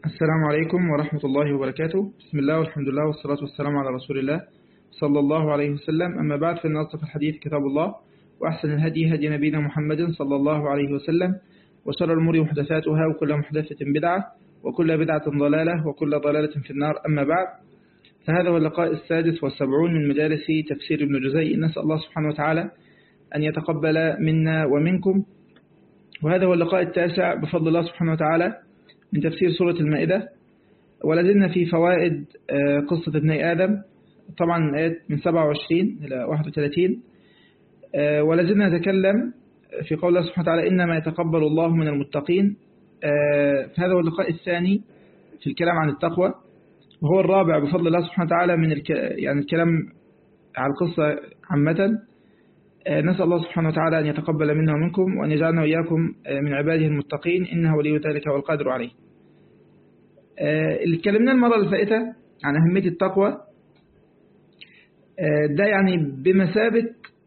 السلام عليكم ورحمة الله وبركاته بسم الله والحمد لله والصلاة والسلام على رسول الله صلى الله عليه وسلم أما بعد فإن أصدق الحديث كتاب الله وأحسن الهدي هدي نبينا محمد صلى الله عليه وسلم وشر الأمور محدثاتها وكل محدثة بدعة وكل بدعة ضلالة وكل ضلالة في النار أما بعد فهذا هو اللقاء السادس والسبعون من مجالس تفسير ابن جزي نسأل الله سبحانه وتعالى أن يتقبل منا ومنكم وهذا هو اللقاء التاسع بفضل الله سبحانه وتعالى من تفسير سورة المائدة ولازلنا في فوائد قصة ابني آدم طبعا آيات من 27 إلى 31 ولازلنا نتكلم في قول الله سبحانه وتعالى إنما يتقبل الله من المتقين فهذا هو اللقاء الثاني في الكلام عن التقوى وهو الرابع بفضل الله سبحانه وتعالى من الك... يعني الكلام على القصة عامة نسأل الله سبحانه وتعالى أن يتقبل منا ومنكم وأن يجعلنا وإياكم من عباده المتقين إنه ولي ذلك والقادر عليه اللي اتكلمنا المرة اللي فاتت عن أهمية التقوى ده يعني بمثابة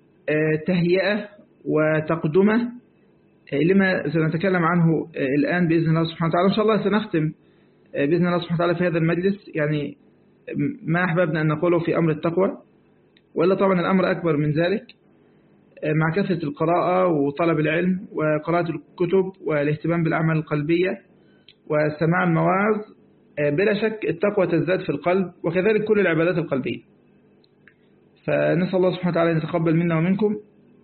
تهيئة وتقدمة لما سنتكلم عنه الآن بإذن الله سبحانه وتعالى إن شاء الله سنختم بإذن الله سبحانه وتعالى في هذا المجلس يعني ما أحببنا أن نقوله في أمر التقوى وإلا طبعا الأمر أكبر من ذلك مع كثرة القراءة وطلب العلم وقراءة الكتب والاهتمام بالأعمال القلبية وسماع المواعظ بلا شك التقوى تزداد في القلب وكذلك كل العبادات القلبية فنسأل الله سبحانه وتعالى أن يتقبل منا ومنكم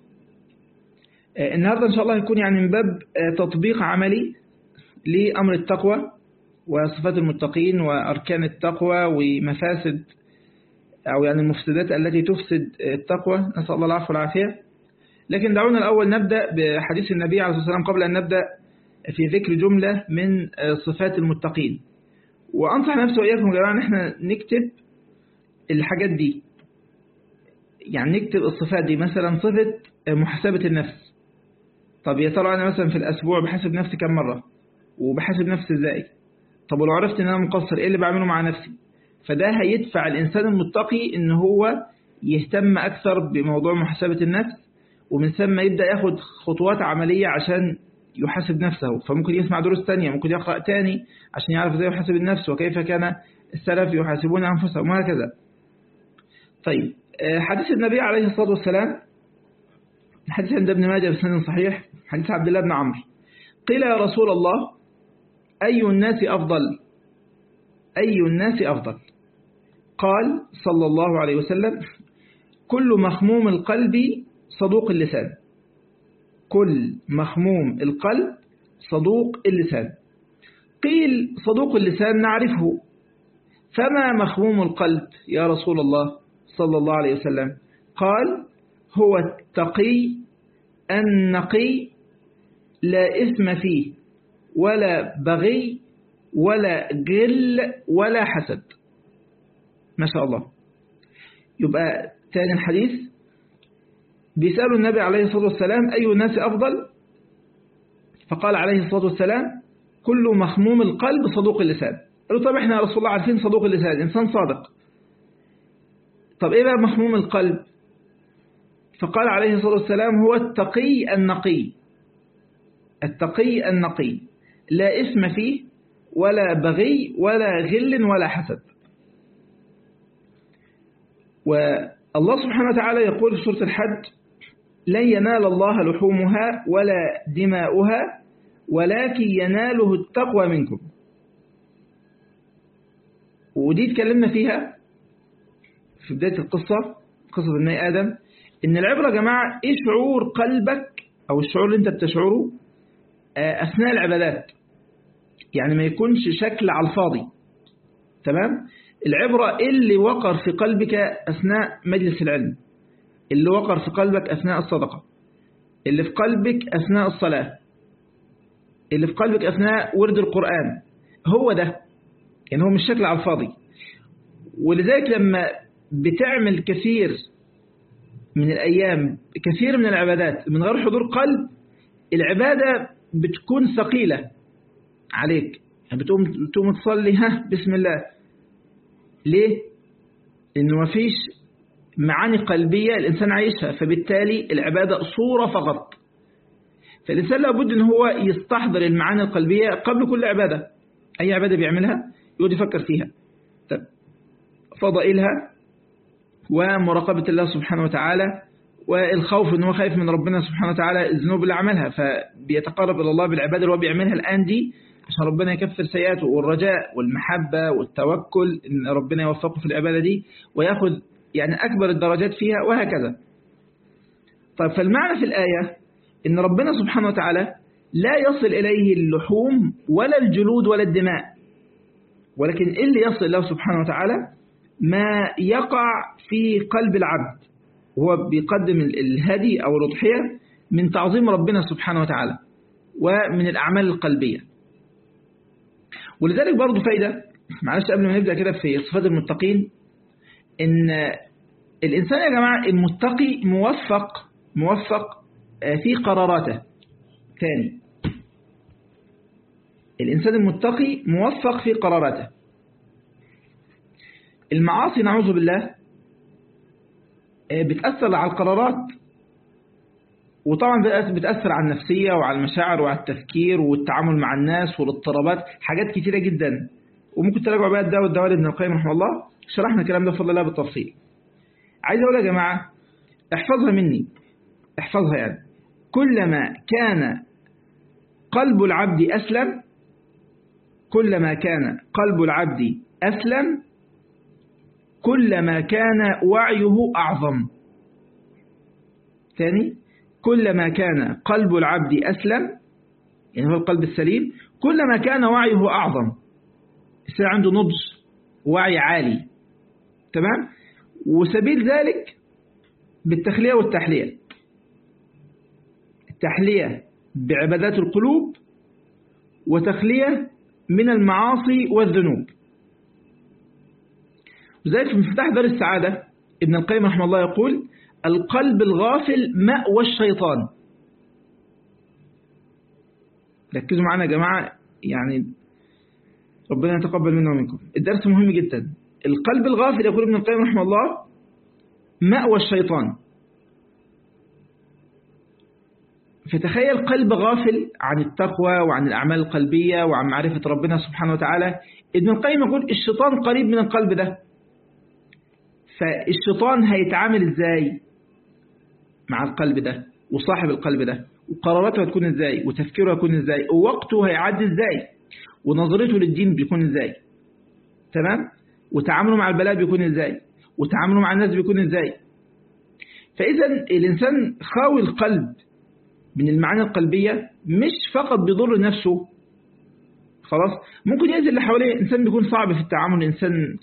النهاردة إن شاء الله يكون يعني من باب تطبيق عملي لأمر التقوى وصفات المتقين وأركان التقوى ومفاسد أو يعني المفسدات التي تفسد التقوى نسأل الله العفو والعافية لكن دعونا الأول نبدأ بحديث النبي عليه الصلاة والسلام قبل أن نبدأ في ذكر جملة من صفات المتقين وأنصح نفسي وإياكم يا جماعة أن احنا نكتب الحاجات دي يعني نكتب الصفات دي مثلا صفة محاسبة النفس طب يا ترى أنا مثلا في الأسبوع بحاسب نفسي كم مرة وبحاسب نفسي إزاي طب ولو عرفت أن أنا مقصر إيه اللي بعمله مع نفسي فده هيدفع الإنسان المتقي إن هو يهتم أكثر بموضوع محاسبة النفس ومن ثم يبدأ ياخد خطوات عملية عشان يحاسب نفسه فممكن يسمع دروس تانية ممكن يقرأ تاني عشان يعرف ازاي يحاسب النفس وكيف كان السلف يحاسبون أنفسهم وهكذا طيب حديث النبي عليه الصلاة والسلام حديث عند ابن ماجه بسند صحيح حديث عبد الله بن عمرو قيل يا رسول الله أي الناس أفضل أي الناس أفضل قال صلى الله عليه وسلم كل مخموم القلب صدوق اللسان كل مخموم القلب صدوق اللسان قيل صدوق اللسان نعرفه فما مخموم القلب يا رسول الله صلى الله عليه وسلم قال هو التقي النقي لا إثم فيه ولا بغي ولا جل ولا حسد ما شاء الله يبقى تاني الحديث بيسألوا النبي عليه الصلاة والسلام أي الناس أفضل فقال عليه الصلاة والسلام كل مخموم القلب صدوق اللسان قالوا طب احنا يا رسول الله عارفين صدوق اللسان إنسان صادق طب ايه بقى مخموم القلب فقال عليه الصلاة والسلام هو التقي النقي التقي النقي لا اسم فيه ولا بغي ولا غل ولا حسد والله سبحانه وتعالى يقول في سورة الحج لن ينال الله لحومها ولا دماؤها ولكن يناله التقوى منكم ودي اتكلمنا فيها في بداية القصة قصة ابني آدم إن العبرة يا جماعة إيه شعور قلبك أو الشعور اللي أنت بتشعره أثناء العبادات يعني ما يكونش شكل على الفاضي تمام العبرة اللي وقر في قلبك أثناء مجلس العلم اللي وقر في قلبك أثناء الصدقة اللي في قلبك أثناء الصلاة اللي في قلبك أثناء ورد القرآن هو ده يعني هو مش شكل على الفاضي ولذلك لما بتعمل كثير من الأيام كثير من العبادات من غير حضور قلب العبادة بتكون ثقيلة عليك يعني بتقوم تقوم تصلي ها بسم الله ليه؟ لأنه ما فيش معاني قلبية الإنسان عايشها فبالتالي العبادة صورة فقط فالإنسان لابد أن هو يستحضر المعاني القلبية قبل كل عبادة أي عبادة بيعملها يقعد يفكر فيها طب فضائلها ومراقبة الله سبحانه وتعالى والخوف ان هو خايف من ربنا سبحانه وتعالى الذنوب اللي عملها فبيتقرب إلى الله بالعبادة اللي هو بيعملها الآن دي عشان ربنا يكفر سيئاته والرجاء والمحبة والتوكل ان ربنا يوفقه في العبادة دي ويأخذ يعني أكبر الدرجات فيها وهكذا طيب فالمعنى في الآية ان ربنا سبحانه وتعالى لا يصل إليه اللحوم ولا الجلود ولا الدماء ولكن اللي يصل له سبحانه وتعالى ما يقع في قلب العبد وهو بيقدم الهدي أو الأضحية من تعظيم ربنا سبحانه وتعالى ومن الأعمال القلبية ولذلك برضو فايدة معلش قبل ما نبدأ كده في صفات المتقين إن الإنسان يا جماعة المتقي موفق موفق في قراراته ثاني الإنسان المتقي موفق في قراراته المعاصي نعوذ بالله بتأثر على القرارات وطبعا بتأثر على النفسية وعلى المشاعر وعلى التفكير والتعامل مع الناس والاضطرابات حاجات كتيرة جدا وممكن تراجعوا بقى الدواء والدواء ابن القيم رحمه الله شرحنا الكلام ده بفضل الله بالتفصيل عايز أقول يا جماعة احفظها مني احفظها يعني كلما كان قلب العبد أسلم كلما كان قلب العبد أسلم كلما كان وعيه أعظم ثاني كلما كان قلب العبد أسلم يعني هو القلب السليم كلما كان وعيه أعظم يصير عنده نضج وعي عالي تمام وسبيل ذلك بالتخلية والتحلية التحلية بعبادات القلوب وتخلية من المعاصي والذنوب وذلك في مفتاح دار السعادة ابن القيم رحمه الله يقول القلب الغافل مأوى الشيطان ركزوا معنا يا جماعة يعني ربنا يتقبل منا ومنكم الدرس مهم جدا القلب الغافل يقول ابن القيم رحمه الله مأوى الشيطان فتخيل قلب غافل عن التقوى وعن الأعمال القلبية وعن معرفة ربنا سبحانه وتعالى ابن القيم يقول الشيطان قريب من القلب ده فالشيطان هيتعامل ازاي مع القلب ده وصاحب القلب ده وقراراته هتكون ازاي وتفكيره هيكون ازاي ووقته هيعدي ازاي ونظرته للدين بيكون ازاي تمام وتعامله مع البلاء بيكون ازاي وتعامله مع الناس بيكون ازاي فإذا الإنسان خاوي القلب من المعاني القلبية مش فقط بيضر نفسه خلاص ممكن يأذي اللي حواليه إنسان بيكون صعب في التعامل إنسان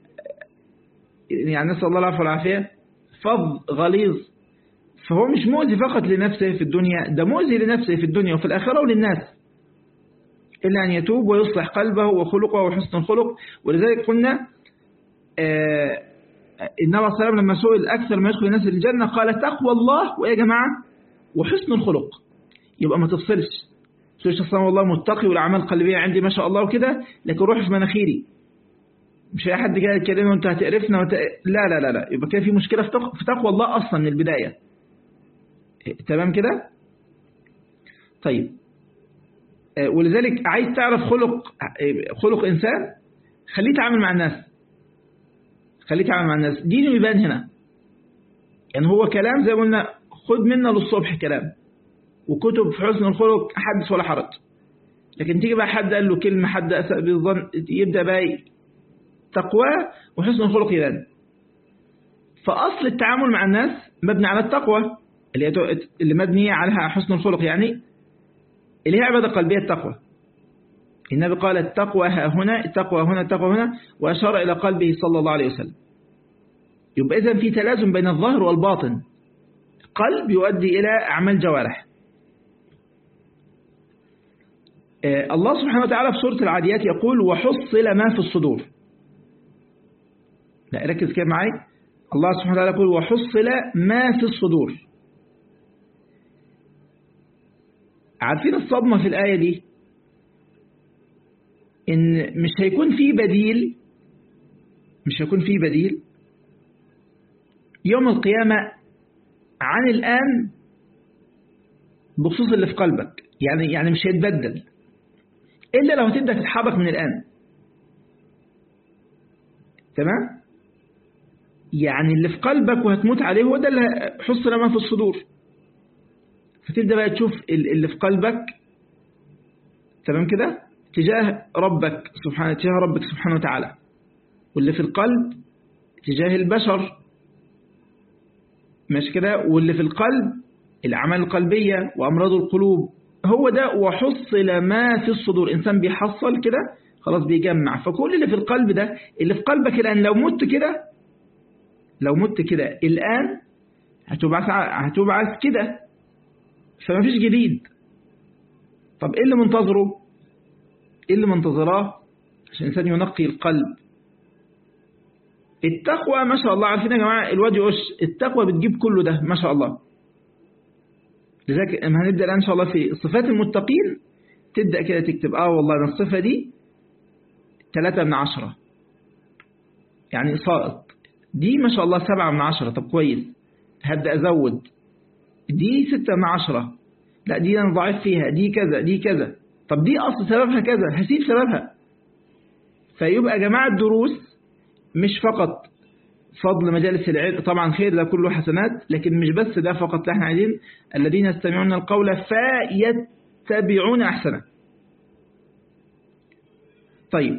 يعني نسأل الله العافية والعافية فظ غليظ فهو مش مؤذي فقط لنفسه في الدنيا ده مؤذي لنفسه في الدنيا وفي الآخرة وللناس إلا أن يتوب ويصلح قلبه وخلقه وحسن الخلق ولذلك قلنا آه النبي صلى الله عليه وسلم لما سئل أكثر ما يدخل الناس الجنة قال تقوى الله ويا جماعة وحسن الخلق يبقى ما تفصلش تقولش اصلا والله متقي والاعمال القلبيه عندي ما شاء الله وكده لكن روح في مناخيري مش اي حد كده يتكلم وانت هتقرفنا وت... لا لا لا لا يبقى كده في مشكله في, تق... في تقوى الله اصلا من البدايه تمام كده طيب ولذلك عايز تعرف خلق خلق انسان خليه يتعامل مع الناس خليه يتعامل مع الناس دينه يبان هنا يعني هو كلام زي ما قلنا خد منا للصبح كلام وكتب في حسن الخلق حدث ولا حرج لكن تيجي بقى حد قال له كلمة حد أسأل بالظن يبدأ بقى تقوى وحسن الخلق يبان فأصل التعامل مع الناس مبني على التقوى اللي, اللي مبنية عليها حسن الخلق يعني اللي هي عبادة قلبية التقوى النبي قال التقوى ها هنا التقوى هنا التقوى هنا وأشار إلى قلبه صلى الله عليه وسلم يبقى إذن في تلازم بين الظاهر والباطن قلب يؤدي إلى أعمال جوارح الله سبحانه وتعالى في سورة العاديات يقول وحصل ما في الصدور لا ركز كده معي الله سبحانه وتعالى يقول وحصل ما في الصدور عارفين الصدمة في الآية دي إن مش هيكون في بديل مش هيكون في بديل يوم القيامة عن الآن بخصوص اللي في قلبك يعني يعني مش هيتبدل إلا لو هتبدأ تتحرك من الآن تمام يعني اللي في قلبك وهتموت عليه هو ده اللي حصل ما في الصدور فتبدأ بقى تشوف اللي في قلبك تمام كده تجاه ربك سبحانه تجاه ربك سبحانه وتعالى واللي في القلب تجاه البشر ماشي كده واللي في القلب الأعمال القلبية وأمراض القلوب هو ده وحصل ما في الصدور إنسان بيحصل كده خلاص بيجمع فكل اللي في القلب ده اللي في قلبك الآن لو مت كده لو مت كده الآن هتبعث هتبعث كده فما فيش جديد طب ايه اللي منتظره ايه اللي منتظراه عشان الانسان ينقي القلب التقوى ما شاء الله عارفين يا جماعه الواد يقش التقوى بتجيب كله ده ما شاء الله لذلك هنبدا الان ان شاء الله في صفات المتقين تبدا كده تكتب اه والله ده الصفه دي ثلاثة من عشرة يعني ساقط دي ما شاء الله سبعة من عشرة طب كويس هبدأ أزود دي ستة من عشرة لا دي أنا ضعيف فيها دي كذا دي كذا طب دي أصل سببها كذا هسيب سببها فيبقى يا جماعة الدروس مش فقط فضل مجالس العلم طبعا خير ده كله حسنات لكن مش بس ده فقط احنا عايزين الذين يستمعون القول فيتبعون أحسنه طيب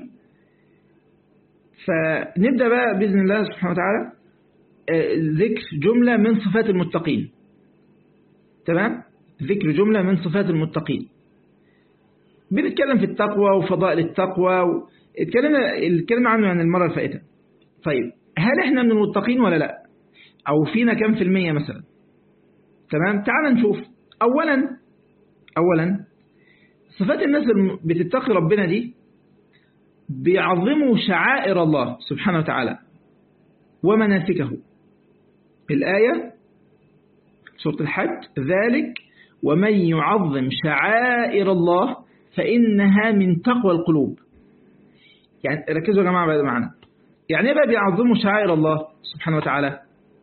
فنبدأ بقى بإذن الله سبحانه وتعالى ذكر جملة من صفات المتقين تمام ذكر جملة من صفات المتقين بنتكلم في التقوى وفضائل التقوى و... اتكلمنا الكلمة عنه عن المرة الفائتة طيب هل احنا من المتقين ولا لا او فينا كم في المية مثلا تمام تعال نشوف اولا اولا صفات الناس اللي بتتقي ربنا دي بيعظموا شعائر الله سبحانه وتعالى ومناسكه الآية سورة الحج ذلك ومن يعظم شعائر الله فإنها من تقوى القلوب يعني ركزوا يا جماعة بقى معنا يعني ايه بقى بيعظموا شعائر الله سبحانه وتعالى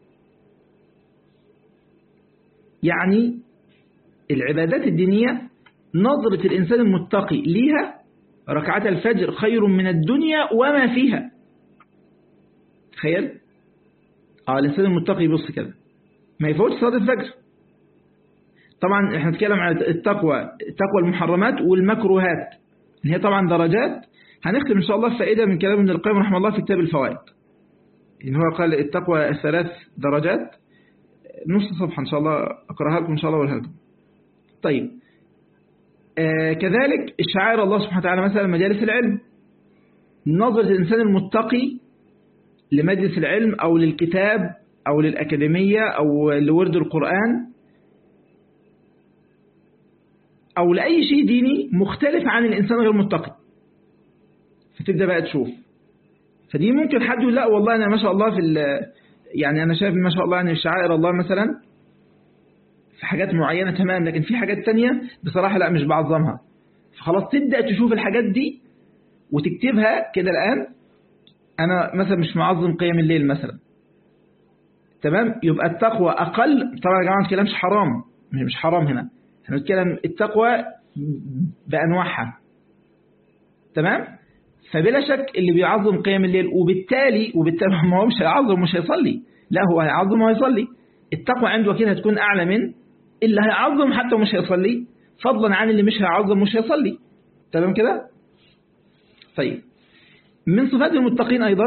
يعني العبادات الدينية نظرة الإنسان المتقي ليها ركعات الفجر خير من الدنيا وما فيها تخيل اه الإنسان المتقي يبص كده ما يفوتش صلاة الفجر طبعا احنا نتكلم عن التقوى تقوى المحرمات والمكروهات هي طبعا درجات هنختم ان شاء الله فائدة من كلام ابن القيم رحمه الله في كتاب الفوائد ان هو قال التقوى الثلاث درجات نص صفحة ان شاء الله اقراها لكم ان شاء الله واقولها لكم طيب آه كذلك الشعائر الله سبحانه وتعالى مثلا مجالس العلم نظرة الإنسان المتقي لمجلس العلم أو للكتاب أو للأكاديمية أو لورد القرآن أو لأي شيء ديني مختلف عن الإنسان غير المتقي فتبدأ بقى تشوف فدي ممكن حد يقول لا والله أنا ما شاء الله في يعني أنا شايف ما شاء الله يعني شعائر الله مثلا في حاجات معينة تمام لكن في حاجات تانية بصراحة لا مش بعظمها فخلاص تبدأ تشوف الحاجات دي وتكتبها كده الآن أنا مثلا مش معظم قيام الليل مثلا تمام يبقى التقوى أقل طبعا يا جماعة الكلام مش حرام مش حرام هنا احنا بنتكلم التقوى بأنواعها تمام فبلا شك اللي بيعظم قيام الليل وبالتالي وبالتالي ما هو مش هيعظم مش هيصلي لا هو هيعظم وهيصلي التقوى عنده كده هتكون أعلى من اللي هيعظم حتى ومش هيصلي فضلا عن اللي مش هيعظم مش هيصلي تمام كده طيب من صفات المتقين أيضا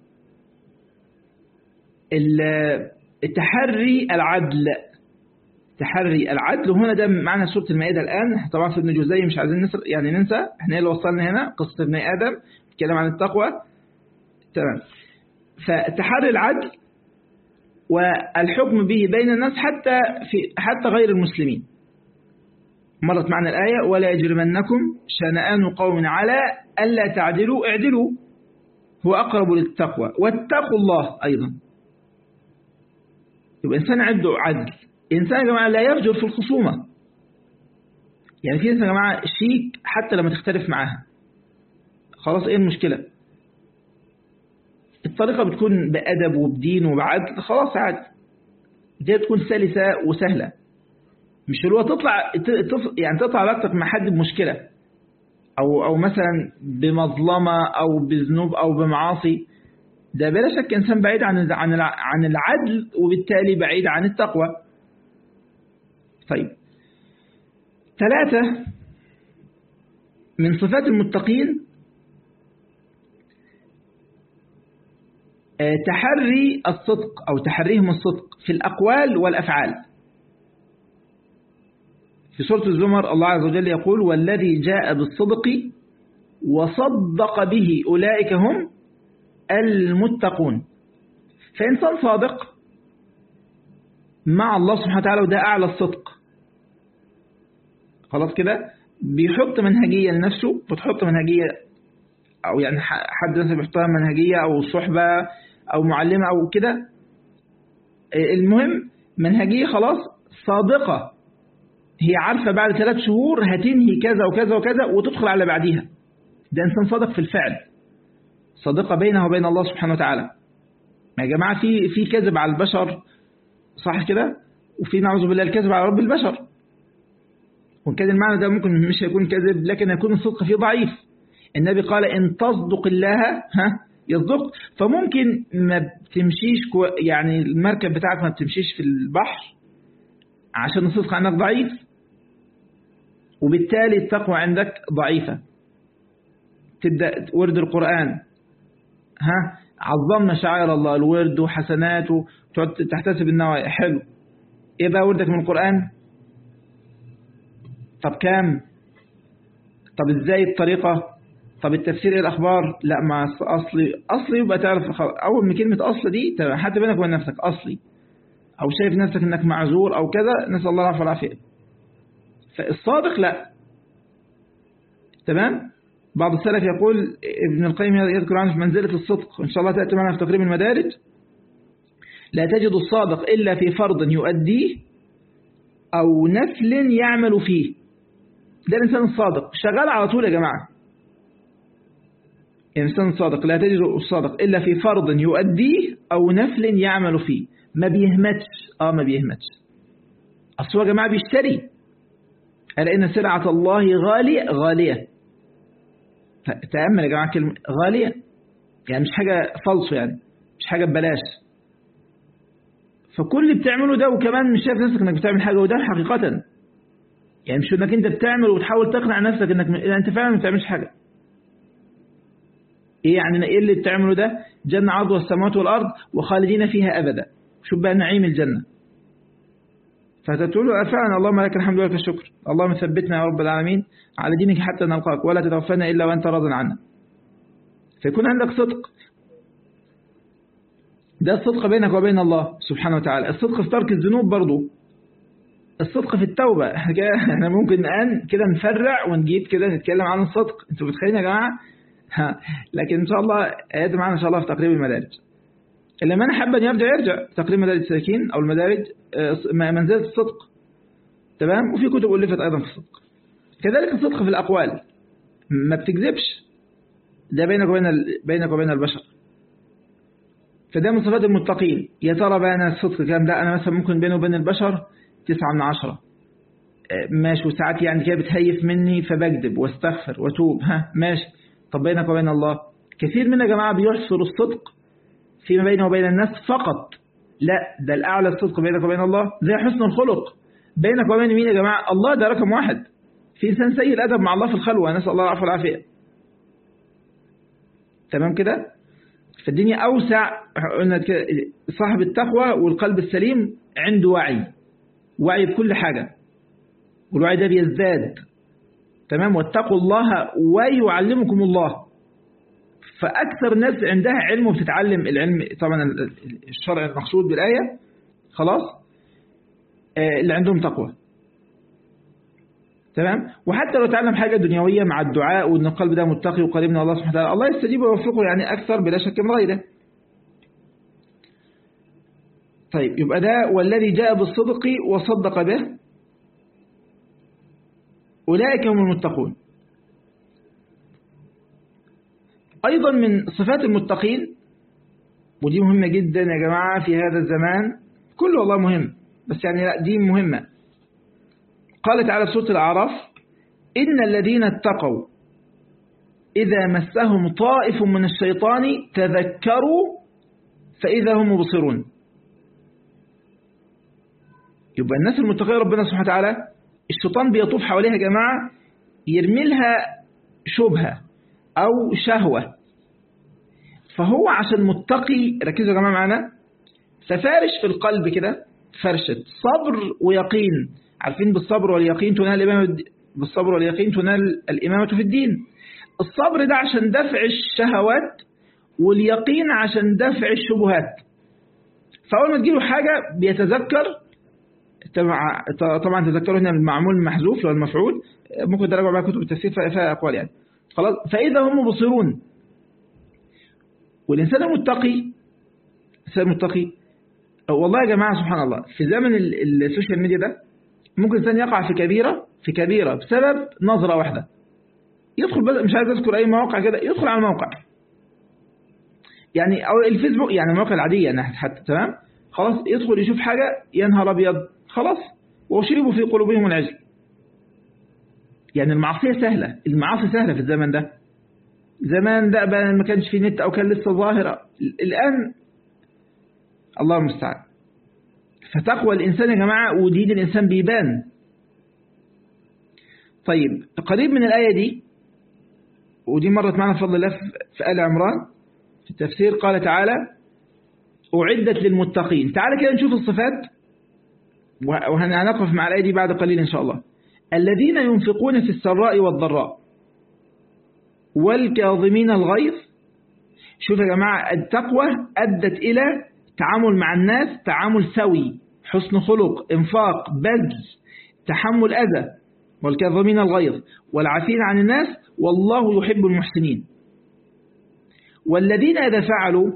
التحري العدل تحري العدل وهنا ده معنى سورة المائدة الآن طبعا في ابن جزي مش عايزين نسر يعني ننسى احنا اللي وصلنا هنا قصة ابن آدم بيتكلم عن التقوى تمام فالتحري العدل والحكم به بين الناس حتى في حتى غير المسلمين مرت معنا الآية ولا يجرمنكم شنآن قوم على ألا تعدلوا اعدلوا هو أقرب للتقوى واتقوا الله أيضا يبقى إنسان عنده عدل إنسان يا جماعة لا يفجر في الخصومة يعني في ناس يا جماعة شيك حتى لما تختلف معاها خلاص إيه المشكلة الطريقة بتكون بأدب وبدين وبعدل خلاص عادي دي تكون سلسة وسهلة مش اللي هو تطلع يعني تطلع علاقتك مع حد بمشكلة أو, أو مثلا بمظلمة أو بذنوب أو بمعاصي ده بلا شك إنسان بعيد عن عن عن العدل وبالتالي بعيد عن التقوى طيب ثلاثة من صفات المتقين تحري الصدق أو تحريهم الصدق في الأقوال والأفعال في سورة الزمر الله عز وجل يقول والذي جاء بالصدق وصدق به أولئك هم المتقون فإنسان صادق مع الله سبحانه وتعالى وده أعلى الصدق خلاص كده بيحط منهجية لنفسه بتحط منهجية أو يعني حد مثلا بيحطها منهجية أو صحبة أو معلمة أو كده المهم منهجية خلاص صادقة هي عارفة بعد ثلاث شهور هتنهي كذا وكذا وكذا وتدخل على بعديها ده إنسان صادق في الفعل صادقة بينه وبين الله سبحانه وتعالى يا جماعة في في كذب على البشر صح كده وفي نعوذ بالله الكذب على رب البشر وإن كان المعنى ده ممكن مش هيكون كذب لكن يكون الصدق فيه ضعيف النبي قال إن تصدق الله ها يصدق فممكن ما بتمشيش كو يعني المركب بتاعك ما بتمشيش في البحر عشان الصدق عندك ضعيف وبالتالي التقوى عندك ضعيفة تبدأ ورد القرآن ها عظمنا شعائر الله الورد وحسناته تحتسب النوايا حلو ايه بقى وردك من القرآن طب كام طب ازاي الطريقة طب التفسير ايه الاخبار لا ما اصلي اصلي يبقى تعرف اول من كلمة اصل دي حتى بينك وبين نفسك اصلي او شايف نفسك انك معذور او كذا نسأل الله العافية والعافية فالصادق لا تمام بعض السلف يقول ابن القيم يذكر عنه في منزلة الصدق وإن شاء الله تأتي معنا في تقريب المدارج لا تجد الصادق إلا في فرض يؤديه أو نفل يعمل فيه ده الإنسان الصادق شغال على طول يا جماعة الإنسان الصادق لا تجد الصادق إلا في فرض يؤديه أو نفل يعمل فيه ما بيهمتش آه ما بيهمتش أصل يا جماعة بيشتري ألا إن سلعة الله غالية غالية تأمل يا جماعة كلمة غالية يعني مش حاجة فالصو يعني مش حاجة ببلاش فكل اللي بتعمله ده وكمان مش شايف نفسك انك بتعمل حاجة وده حقيقة يعني مش انك انت بتعمل وتحاول تقنع نفسك انك م... انت فعلا ما بتعملش حاجة ايه يعني ايه اللي بتعمله ده جنة عرضها السماوات والارض وخالدين فيها ابدا شوف بقى نعيم الجنة فتقول فعلا اللهم لك الحمد ولك الشكر اللهم ثبتنا يا رب العالمين على دينك حتى نلقاك ولا تتوفنا إلا وأنت راض عنا فيكون عندك صدق ده الصدق بينك وبين الله سبحانه وتعالى الصدق في ترك الذنوب برضو الصدق في التوبة احنا ممكن الآن كده نفرع ونجيب كده نتكلم عن الصدق انتوا متخيلين يا جماعة لكن ان شاء الله ايات معنا ان شاء الله في تقريب المدارج اللي ما حب أن يرجع يرجع تقريب مدارج الساكين أو المدارج منزلة الصدق تمام وفي كتب ألفت أيضا في الصدق كذلك الصدق في الأقوال ما بتكذبش ده بينك وبين بينك وبين البشر فده من صفات المتقين يا ترى بقى أنا الصدق كام ده أنا مثلا ممكن بيني وبين البشر تسعة من عشرة ماشي وساعات يعني كده بتهيف مني فبكذب واستغفر واتوب ها ماشي طب بينك وبين الله كثير من يا جماعة بيحصر الصدق فيما بينه وبين الناس فقط لا ده الأعلى الصدق بينك وبين الله زي حسن الخلق بينك وبين مين يا جماعة الله ده رقم واحد في إنسان سيء الأدب مع الله في الخلوة نسأل الله العفو والعافية تمام كده فالدنيا أوسع قلنا صاحب التقوى والقلب السليم عنده وعي وعي بكل حاجة والوعي ده بيزداد تمام واتقوا الله ويعلمكم الله فأكثر الناس عندها علم وبتتعلم العلم طبعا الشرع المقصود بالآية خلاص اللي عندهم تقوى تمام وحتى لو تعلم حاجة دنيوية مع الدعاء وأن القلب ده متقي وقريب من الله سبحانه وتعالى الله يستجيب ويوفقه يعني أكثر بلا شك من غيره طيب يبقى ده والذي جاء بالصدق وصدق به أولئك هم المتقون أيضا من صفات المتقين ودي مهمة جدا يا جماعة في هذا الزمان كله والله مهم بس يعني لا دي مهمة قال تعالى في سورة الأعراف إن الذين اتقوا إذا مسهم طائف من الشيطان تذكروا فإذا هم مبصرون يبقى الناس المتقية ربنا سبحانه وتعالى الشيطان بيطوف حواليها يا جماعة يرمي لها شبهة أو شهوة فهو عشان متقي ركزوا يا جماعة معانا ففارش في القلب كده فرشة صبر ويقين عارفين بالصبر واليقين تنال الإمامة بالصبر واليقين تنال الإمامة في الدين الصبر ده عشان دفع الشهوات واليقين عشان دفع الشبهات فأول ما تجيله حاجة بيتذكر طبعا تذكروا هنا المعمول المحذوف لو المفعول ممكن تراجعوا بقى كتب التفسير فيها أقوال يعني خلاص فإذا هم مبصرون والإنسان المتقي الإنسان المتقي والله يا جماعة سبحان الله في زمن السوشيال ميديا ده ممكن إنسان يقع في كبيرة في كبيرة بسبب نظرة واحدة يدخل بس مش عايز أذكر أي مواقع كده يدخل على الموقع يعني أو الفيسبوك يعني المواقع العادية يعني حتى تمام خلاص يدخل يشوف حاجة يا نهار أبيض خلاص وشربوا في قلوبهم العجل يعني المعصية سهلة المعاصي سهلة في الزمن ده زمان ده بقى ما كانش في نت أو كان لسه ظاهرة الآن الله المستعان فتقوى الإنسان يا جماعة ودين الإنسان بيبان طيب قريب من الآية دي ودي مرت معنا بفضل الله في آل عمران في التفسير قال تعالى أعدت للمتقين تعالى كده نشوف الصفات وهنقف مع الآية دي بعد قليل إن شاء الله الذين ينفقون في السراء والضراء والكاظمين الغيظ شوف يا جماعة التقوى أدت إلى تعامل مع الناس تعامل سوي حسن خلق انفاق بذل تحمل أذى والكاظمين الغيظ والعافين عن الناس والله يحب المحسنين والذين إذا فعلوا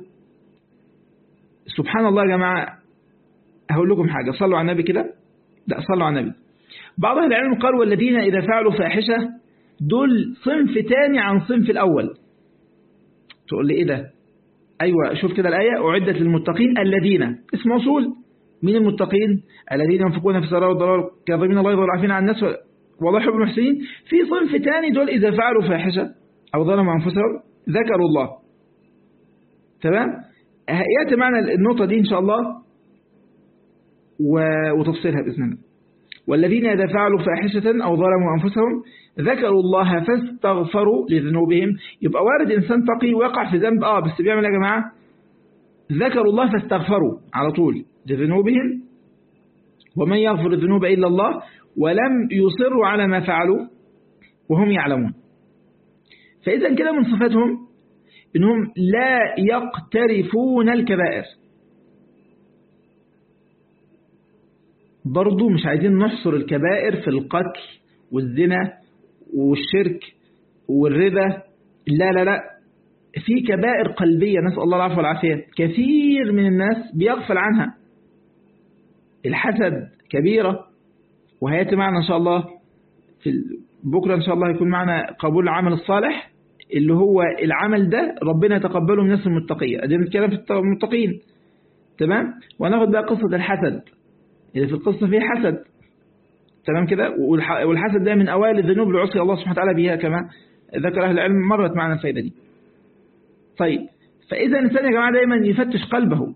سبحان الله يا جماعة هقول لكم حاجة صلوا على النبي كده لا صلوا على النبي بعض أهل العلم قال والذين إذا فعلوا فاحشة دول صنف تاني عن صنف الأول تقول لي إيه ده أيوة شوف كده الآية أعدت للمتقين الذين اسم موصول مين المتقين الذين ينفقون في السراء والضرار كاظمين الله والعافين عن الناس والله يحب المحسنين في صنف تاني دول إذا فعلوا فاحشة أو ظلموا أنفسهم ذكروا الله تمام يأتي معنا النقطة دي إن شاء الله وتفصيلها بإذن الله والذين إذا فعلوا فاحشة أو ظلموا أنفسهم ذكروا الله فاستغفروا لذنوبهم يبقى وارد إنسان تقي وقع في ذنب آه بس بيعمل يا جماعة ذكروا الله فاستغفروا على طول لذنوبهم ومن يغفر الذنوب إلا الله ولم يصروا على ما فعلوا وهم يعلمون فإذا كده من صفاتهم إنهم لا يقترفون الكبائر برضو مش عايزين نحصر الكبائر في القتل والزنا والشرك والربا لا لا لا في كبائر قلبية نسأل الله العفو والعافية كثير من الناس بيغفل عنها الحسد كبيرة وهياتي معنا إن شاء الله في بكرة إن شاء الله يكون معنا قبول العمل الصالح اللي هو العمل ده ربنا يتقبله من الناس المتقية أدينا نتكلم في المتقين تمام وناخد بقى قصة الحسد إذا في القصة فيه حسد تمام كده والحسد ده من أوائل الذنوب اللي عصي الله سبحانه وتعالى بها كما ذكر أهل العلم مرت معنا الفائدة دي طيب فإذا الإنسان يا جماعة دايما يفتش قلبه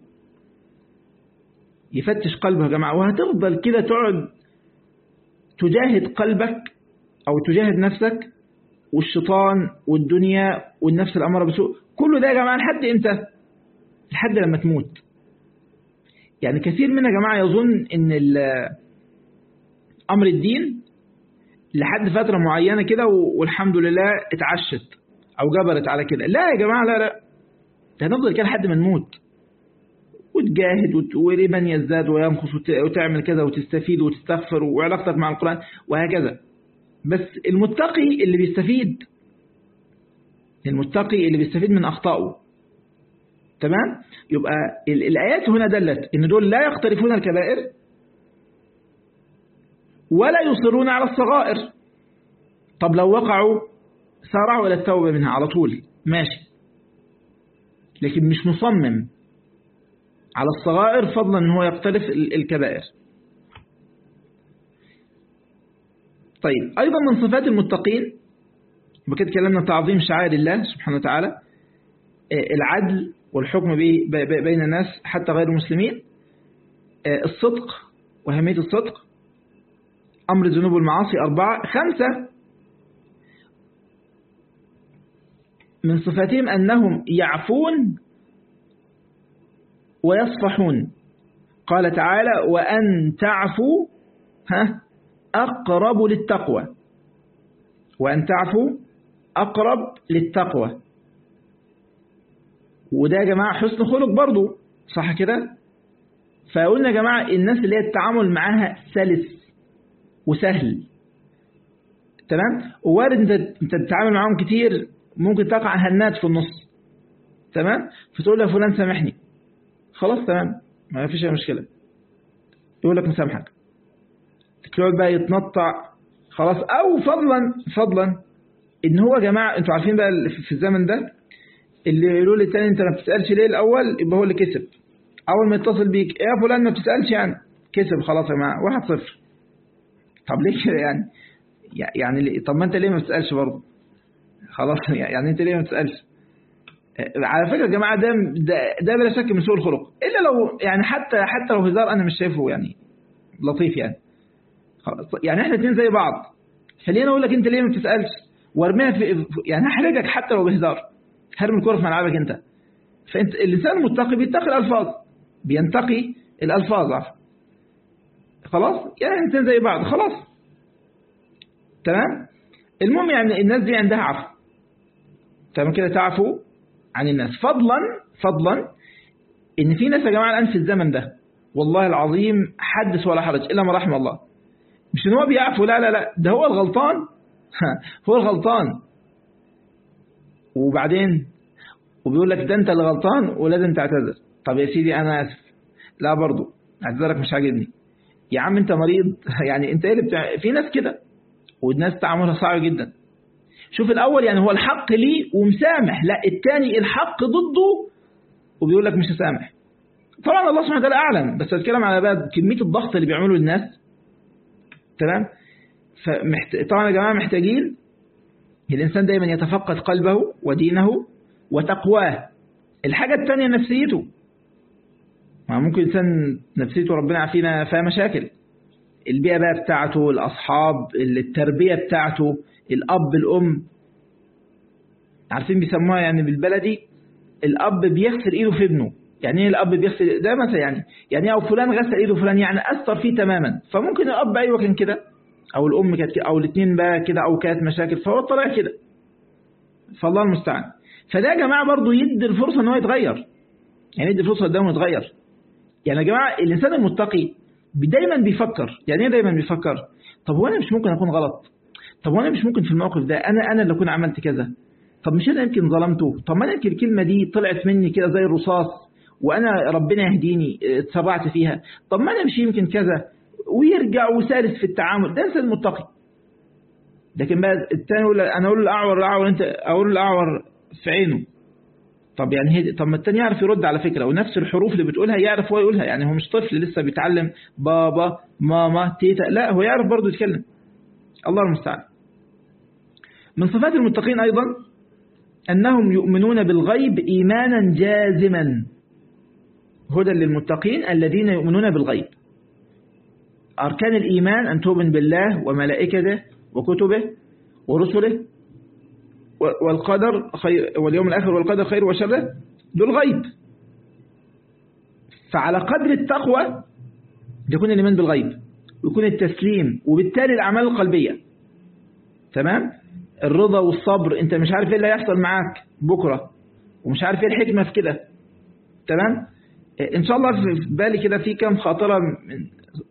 يفتش قلبه يا جماعة وهتفضل كده تقعد تجاهد قلبك أو تجاهد نفسك والشيطان والدنيا والنفس الأمارة بسوء كله ده يا جماعة لحد إمتى لحد لما تموت يعني كثير منا يا جماعة يظن إن أمر الدين لحد فترة معينة كده والحمد لله اتعشت أو جبرت على كده لا يا جماعة لا لا ده هنفضل كده لحد ما نموت وتجاهد ولمن يزداد وينقص وتعمل كذا وتستفيد وتستغفر وعلاقتك مع القرآن وهكذا بس المتقي اللي بيستفيد المتقي اللي بيستفيد من أخطائه تمام يبقى الآيات هنا دلت إن دول لا يقترفون الكبائر ولا يصرون على الصغائر طب لو وقعوا سارعوا إلى التوبة منها على طول ماشي لكن مش مصمم على الصغائر فضلا ان هو يقترف الكبائر طيب أيضا من صفات المتقين بكده كلامنا تعظيم شعائر الله سبحانه وتعالى العدل والحكم بين الناس حتى غير المسلمين الصدق وأهمية الصدق أمر الذنوب والمعاصي أربعة خمسة من صفاتهم أنهم يعفون ويصفحون قال تعالى وأن تعفوا ها أقرب للتقوى وأن تعفوا أقرب للتقوى وده يا جماعة حسن خلق برضو صح كده فقلنا يا جماعة الناس اللي هي التعامل معاها سلس وسهل تمام ووارد انت انت تتعامل معاهم كتير ممكن تقع هنات في النص تمام فتقول له فلان سامحني خلاص تمام ما فيش اي مشكله يقول لك مسامحك تقعد بقى يتنطع خلاص او فضلا فضلا ان هو يا جماعه انتوا عارفين بقى في الزمن ده اللي يقولوا لي التاني انت ما بتسالش ليه الاول يبقى هو اللي كسب اول ما يتصل بيك يا فلان ما بتسالش يعني كسب خلاص يا جماعه واحد صفر طب ليه كده يعني يعني طب ما انت ليه ما بتسالش برضه خلاص يعني انت ليه ما بتسالش على فكره يا جماعه ده ده, ده بلا شك من سوء الخلق الا لو يعني حتى حتى لو هزار انا مش شايفه يعني لطيف يعني خلاص يعني احنا الاثنين زي بعض خليني اقول لك انت ليه ما بتسالش وارميها في يعني هحرجك حتى لو بهزار هرمي الكوره في ملعبك انت فانت الانسان المتقي بيتقي الالفاظ بينتقي الالفاظ عفوا خلاص يعني الاثنين زي بعض خلاص تمام المهم يعني الناس دي عندها عفو تمام كده تعفو عن الناس فضلا فضلا ان في ناس يا جماعه الان في الزمن ده والله العظيم حدث ولا حرج الا ما رحم الله مش ان هو بيعفو لا لا لا ده هو الغلطان هو الغلطان وبعدين وبيقول لك ده انت اللي غلطان ولازم تعتذر طب يا سيدي انا اسف لا برضو اعتذارك مش عاجبني يا عم انت مريض يعني انت ايه اللي بتاع في ناس كده والناس تعاملها صعب جدا شوف الاول يعني هو الحق ليه ومسامح لا الثاني الحق ضده وبيقول لك مش هسامح طبعا الله سبحانه وتعالى اعلم بس بتكلم على بقى كميه الضغط اللي بيعمله الناس تمام فمحت... طبعا يا جماعه محتاجين الانسان دايما يتفقد قلبه ودينه وتقواه الحاجه الثانيه نفسيته ما ممكن انسان نفسيته ربنا عافينا فيها مشاكل البيئة بقى بتاعته الأصحاب التربية بتاعته الأب الأم عارفين بيسموها يعني بالبلدي الأب بيغسل إيده في ابنه يعني ايه الأب بيغسل ده مثلا يعني يعني أو فلان غسل إيده فلان يعني أثر فيه تماما فممكن الأب أيوه كان كده أو الأم كانت كده أو الاثنين بقى كده أو كانت مشاكل فهو طلع كده فالله المستعان فده يا جماعة برضه يدي الفرصة إن هو يتغير يعني يدي الفرصة قدامه يتغير يعني يا جماعة الإنسان المتقي دايما بيفكر يعني ايه دايما بيفكر طب وانا مش ممكن اكون غلط طب وانا مش ممكن في الموقف ده انا انا اللي اكون عملت كذا طب مش انا يمكن ظلمته طب ما انا يمكن الكلمه دي طلعت مني كده زي الرصاص وانا ربنا يهديني اتسرعت فيها طب ما انا مش يمكن كذا ويرجع وسالس في التعامل ده انسان متقي لكن بقى الثاني يقول انا اقول الاعور الاعور انت اقول الاعور في عينه طب يعني هي طب ما التاني يعرف يرد على فكرة ونفس الحروف اللي بتقولها يعرف هو يقولها يعني هو مش طفل لسه بيتعلم بابا ماما تيتا لا هو يعرف برضه يتكلم الله المستعان من صفات المتقين أيضا أنهم يؤمنون بالغيب إيمانا جازما هدى للمتقين الذين يؤمنون بالغيب أركان الإيمان أن تؤمن بالله وملائكته وكتبه ورسله والقدر خير واليوم الآخر والقدر خير وشره دول غيب فعلى قدر التقوى يكون الإيمان بالغيب ويكون التسليم وبالتالي الأعمال القلبية تمام الرضا والصبر انت مش عارف ايه اللي هيحصل معاك بكرة ومش عارف ايه الحكمة في كده تمام ان شاء الله في بالي كده في كام خاطرة من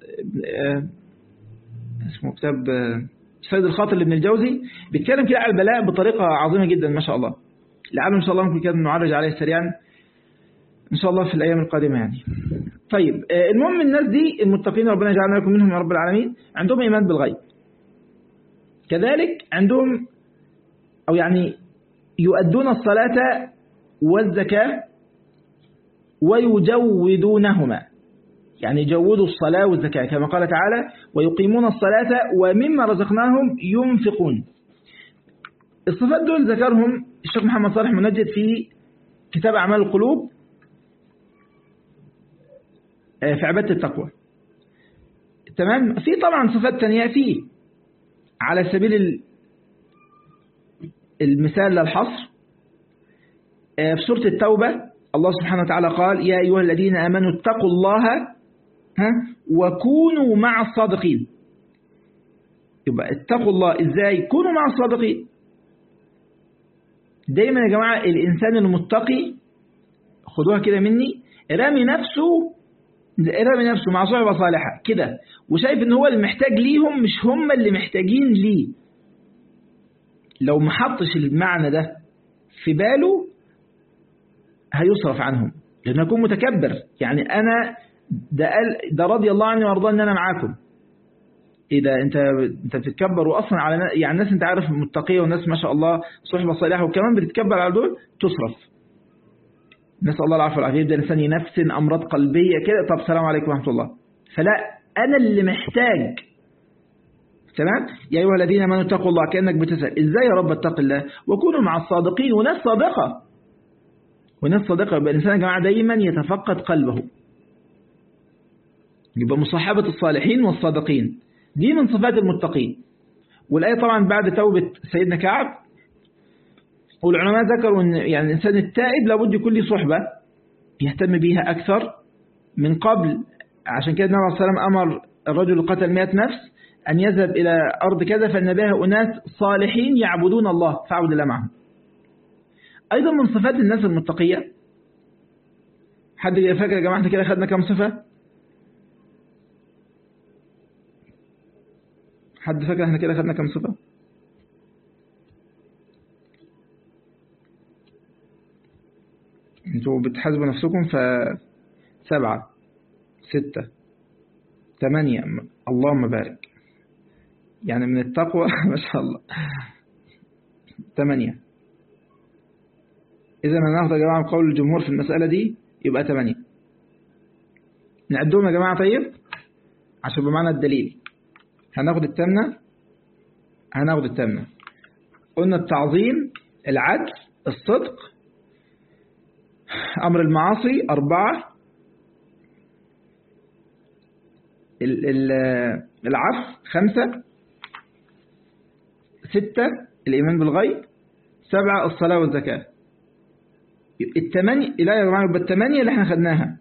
اسمه كتاب سيد الخاطر لابن الجوزي بيتكلم كده على البلاء بطريقة عظيمة جدا ما شاء الله لعله إن شاء الله ممكن كده نعرج عليه سريعا إن شاء الله في الأيام القادمة يعني طيب المهم الناس دي المتقين ربنا يجعلنا لكم منهم يا رب العالمين عندهم إيمان بالغيب كذلك عندهم أو يعني يؤدون الصلاة والزكاة ويجودونهما يعني يجودوا الصلاة والزكاة كما قال تعالى ويقيمون الصلاة ومما رزقناهم ينفقون الصفات دول ذكرهم الشيخ محمد صالح منجد في كتاب أعمال القلوب في عبادة التقوى تمام في طبعا صفات تانية فيه على سبيل المثال للحصر في سورة التوبة الله سبحانه وتعالى قال يا أيها الذين آمنوا اتقوا الله ها وكونوا مع الصادقين يبقى اتقوا الله ازاي كونوا مع الصادقين دايما يا جماعة الإنسان المتقي خدوها كده مني رامي نفسه رامي نفسه مع صحبة صالحة كده وشايف ان هو اللي محتاج ليهم مش هم اللي محتاجين ليه لو ما حطش المعنى ده في باله هيصرف عنهم لأنه يكون متكبر يعني أنا ده, قال ده رضي الله عني وارضاه ان انا معاكم اذا انت انت بتتكبر واصلا على يعني الناس انت عارف متقيه والناس ما شاء الله صحبه صالحه وكمان بتتكبر على دول تصرف نسال الله العافيه والعافيه يبدا الانسان ينفسن امراض قلبيه كده طب السلام عليكم ورحمه الله فلا انا اللي محتاج تمام يا ايها الذين امنوا اتقوا الله كانك بتسال ازاي يا رب اتق الله وكونوا مع الصادقين وناس صادقه وناس صادقه يبقى الانسان يا جماعه دايما يتفقد قلبه يبقى مصاحبة الصالحين والصادقين دي من صفات المتقين والآية طبعا بعد توبة سيدنا كعب والعلماء ذكروا أن يعني الإنسان التائب لابد يكون له صحبة يهتم بيها أكثر من قبل عشان كده النبي عليه الصلاة والسلام أمر الرجل اللي قتل 100 نفس أن يذهب إلى أرض كذا فإن بها أناس صالحين يعبدون الله فاعبد الله معهم أيضا من صفات الناس المتقية حد فاكر يا جماعة احنا كده خدنا كم صفة حد فاكر احنا كده خدنا كم صفة انتوا بتحاسبوا نفسكم ف سبعة ستة ثمانية اللهم بارك يعني من التقوى ما شاء الله ثمانية إذا هناخد يا جماعة قول الجمهور في المسألة دي يبقى ثمانية نعدهم يا جماعة طيب عشان بمعنى الدليل هناخد التامنة هناخد التامنة قلنا التعظيم العدل الصدق أمر المعاصي أربعة العفو خمسة ستة الإيمان بالغيب سبعة الصلاة والزكاة الثمانية لا يا جماعة يبقى الثمانية اللي احنا خدناها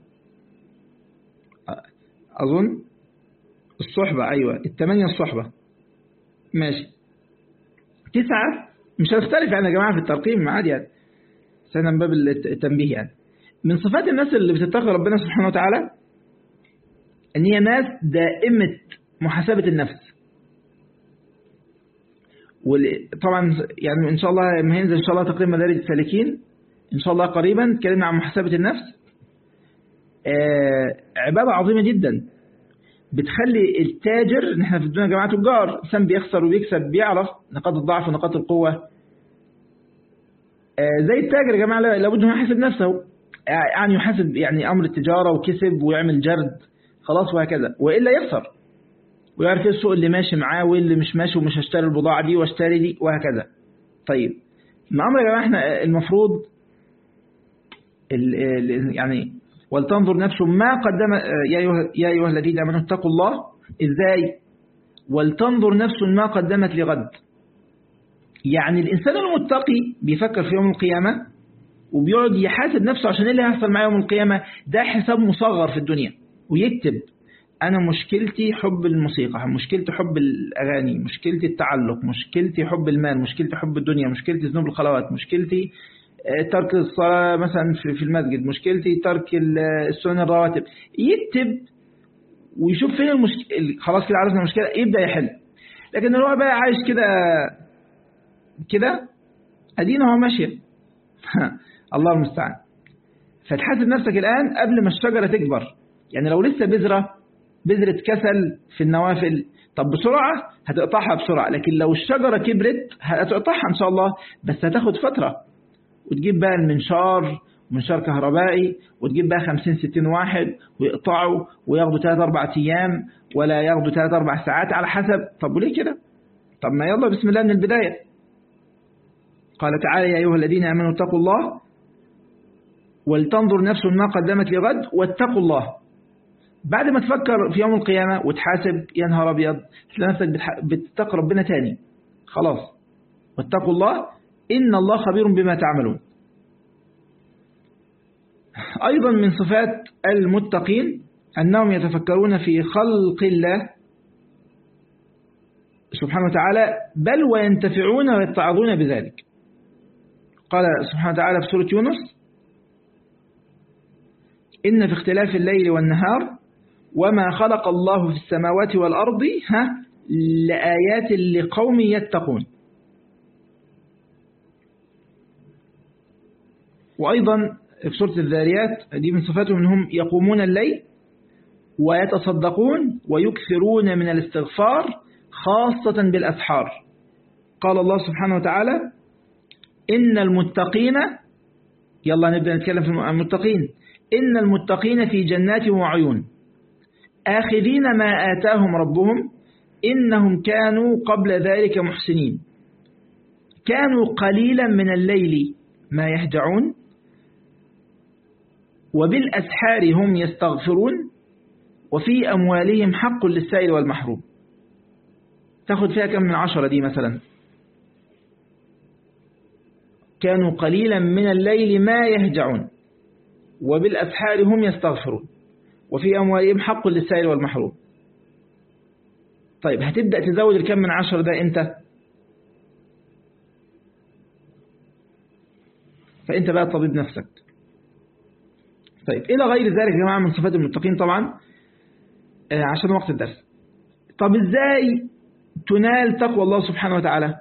أظن الصحبة أيوة الثمانية الصحبة ماشي تسعة مش هنختلف يعني يا جماعة في الترقيم عادي يعني سنة من باب التنبيه يعني من صفات الناس اللي بتتقي ربنا سبحانه وتعالى ان هي ناس دائمة محاسبة النفس وطبعا يعني ان شاء الله لما هينزل ان شاء الله تقريبا مدارج السالكين ان شاء الله قريبا اتكلمنا عن محاسبة النفس آه عبادة عظيمة جدا بتخلي التاجر ان احنا في الدنيا جماعة تجار انسان بيخسر وبيكسب بيعرف نقاط الضعف ونقاط القوة آه زي التاجر يا جماعة لابد انه يحاسب نفسه يعني يحاسب يعني امر التجارة وكسب ويعمل جرد خلاص وهكذا وإلا يخسر ويعرف ايه السوق اللي ماشي معاه واللي مش ماشي ومش هشتري البضاعة دي واشتري دي وهكذا طيب الأمر يا جماعة احنا المفروض ال ال يعني ولتنظر نفس ما قدم يا أيها, يا أيها الذين آمنوا اتقوا الله إزاي ولتنظر نفس ما قدمت لغد يعني الإنسان المتقي بيفكر في يوم القيامة وبيقعد يحاسب نفسه عشان ايه اللي هيحصل معاه يوم القيامة ده حساب مصغر في الدنيا ويكتب أنا مشكلتي حب الموسيقى مشكلتي حب الأغاني مشكلتي التعلق مشكلتي حب المال مشكلتي حب الدنيا مشكلتي ذنوب الخلوات مشكلتي ترك الصلاة مثلا في المسجد مشكلتي ترك السنن الرواتب يكتب ويشوف فين المشكلة خلاص كده عرفنا المشكلة يبدأ يحل لكن هو بقى عايش كده كده أدينا هو ماشية الله المستعان فتحاسب نفسك الآن قبل ما الشجرة تكبر يعني لو لسه بذرة بذرة كسل في النوافل طب بسرعة هتقطعها بسرعة لكن لو الشجرة كبرت هتقطعها إن شاء الله بس هتاخد فترة وتجيب بقى المنشار منشار كهربائي وتجيب بقى 50 60 واحد ويقطعوا وياخدوا 3 4 ايام ولا ياخدوا 3 4 ساعات على حسب طب وليه كده طب ما يلا بسم الله من البداية قال تعالى يا أيها الذين آمنوا اتقوا الله ولتنظر نفس ما قدمت لغد واتقوا الله بعد ما تفكر في يوم القيامة وتحاسب يا نهار أبيض تلاقي نفسك بتتقي ربنا تاني خلاص واتقوا الله إن الله خبير بما تعملون أيضا من صفات المتقين أنهم يتفكرون في خلق الله سبحانه وتعالى بل وينتفعون ويتعظون بذلك قال سبحانه وتعالى في سورة يونس إن في اختلاف الليل والنهار وما خلق الله في السماوات والأرض ها لآيات لقوم يتقون وأيضا في سورة الذاريات دي من صفاتهم أنهم يقومون الليل ويتصدقون ويكثرون من الاستغفار خاصة بالأسحار قال الله سبحانه وتعالى إن المتقين يلا نبدأ نتكلم في المتقين إن المتقين في جنات وعيون آخذين ما آتاهم ربهم إنهم كانوا قبل ذلك محسنين كانوا قليلا من الليل ما يهجعون وبالأسحار هم يستغفرون وفي أموالهم حق للسائل والمحروم تاخد فيها كم من عشرة دي مثلا كانوا قليلا من الليل ما يهجعون وبالأسحار هم يستغفرون وفي أموالهم حق للسائل والمحروم طيب هتبدأ تزود الكم من عشرة ده انت فانت بقى طبيب نفسك طيب إلى غير ذلك يا جماعة من صفات المتقين طبعا عشان وقت الدرس طب إزاي تنال تقوى الله سبحانه وتعالى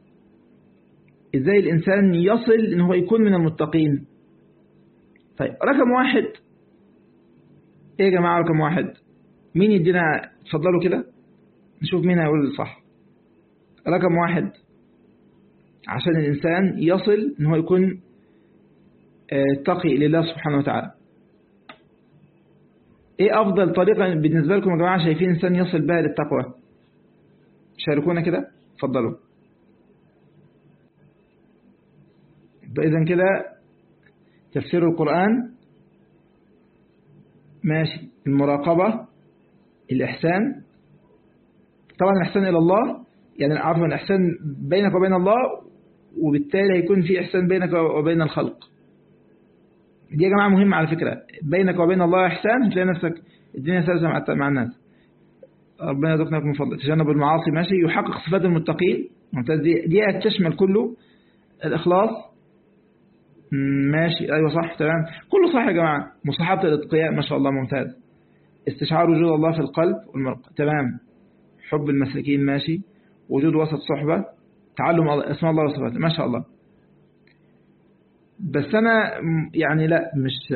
إزاي الإنسان يصل إن هو يكون من المتقين طيب رقم واحد إيه يا جماعة رقم واحد مين يدينا تفضلوا كده نشوف مين هيقول صح رقم واحد عشان الإنسان يصل إن هو يكون تقي لله سبحانه وتعالى ايه افضل طريقة بالنسبة لكم يا جماعة شايفين انسان يصل بها للتقوى شاركونا كده اتفضلوا اذا كده تفسير القرآن ماشي المراقبة الإحسان طبعا الإحسان إلى الله يعني عفوا الإحسان بينك وبين الله وبالتالي هيكون في إحسان بينك وبين الخلق دي يا جماعة مهمة على فكرة بينك وبين الله إحسان هتلاقي نفسك الدنيا سلسة مع الناس ربنا يرزقنا من فضله تجنب المعاصي ماشي يحقق صفات المتقين ممتاز دي دي تشمل كله الإخلاص ماشي أيوة صح تمام كله صح يا جماعة مصاحبة الاتقياء ما شاء الله ممتاز استشعار وجود الله في القلب والمرق تمام حب المسلكين ماشي وجود وسط صحبة تعلم اسم الله وصفاته ما شاء الله بس أنا يعني لا مش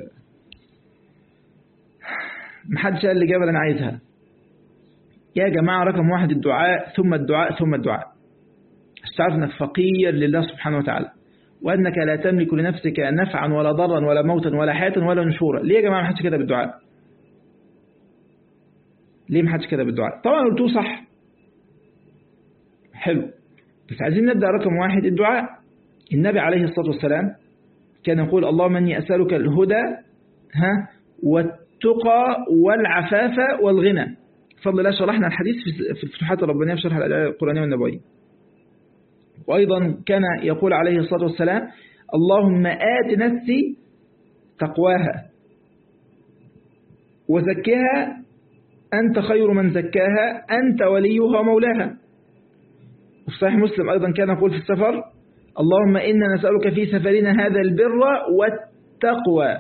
محدش قال الإجابة أنا عايزها يا جماعة رقم واحد الدعاء ثم الدعاء ثم الدعاء استعرف أنك فقير لله سبحانه وتعالى وأنك لا تملك لنفسك نفعا ولا ضرا ولا موتا ولا حياة ولا نشورا ليه يا جماعة ما حدش كده بالدعاء ليه ما حدش كده بالدعاء طبعا قلتوه صح حلو بس عايزين نبدأ رقم واحد الدعاء النبي عليه الصلاة والسلام كان يقول اللهم اني أسألك الهدى ها والتقى والعفاف والغنى بفضل الله شرحنا الحديث في الفتوحات الربانية في شرح الآية القرآنية والنبوية وأيضا كان يقول عليه الصلاة والسلام اللهم آت نفسي تقواها وزكها أنت خير من زكاها أنت وليها ومولاها وفي صحيح مسلم أيضا كان يقول في السفر اللهم إنا نسألك في سفرنا هذا البر والتقوى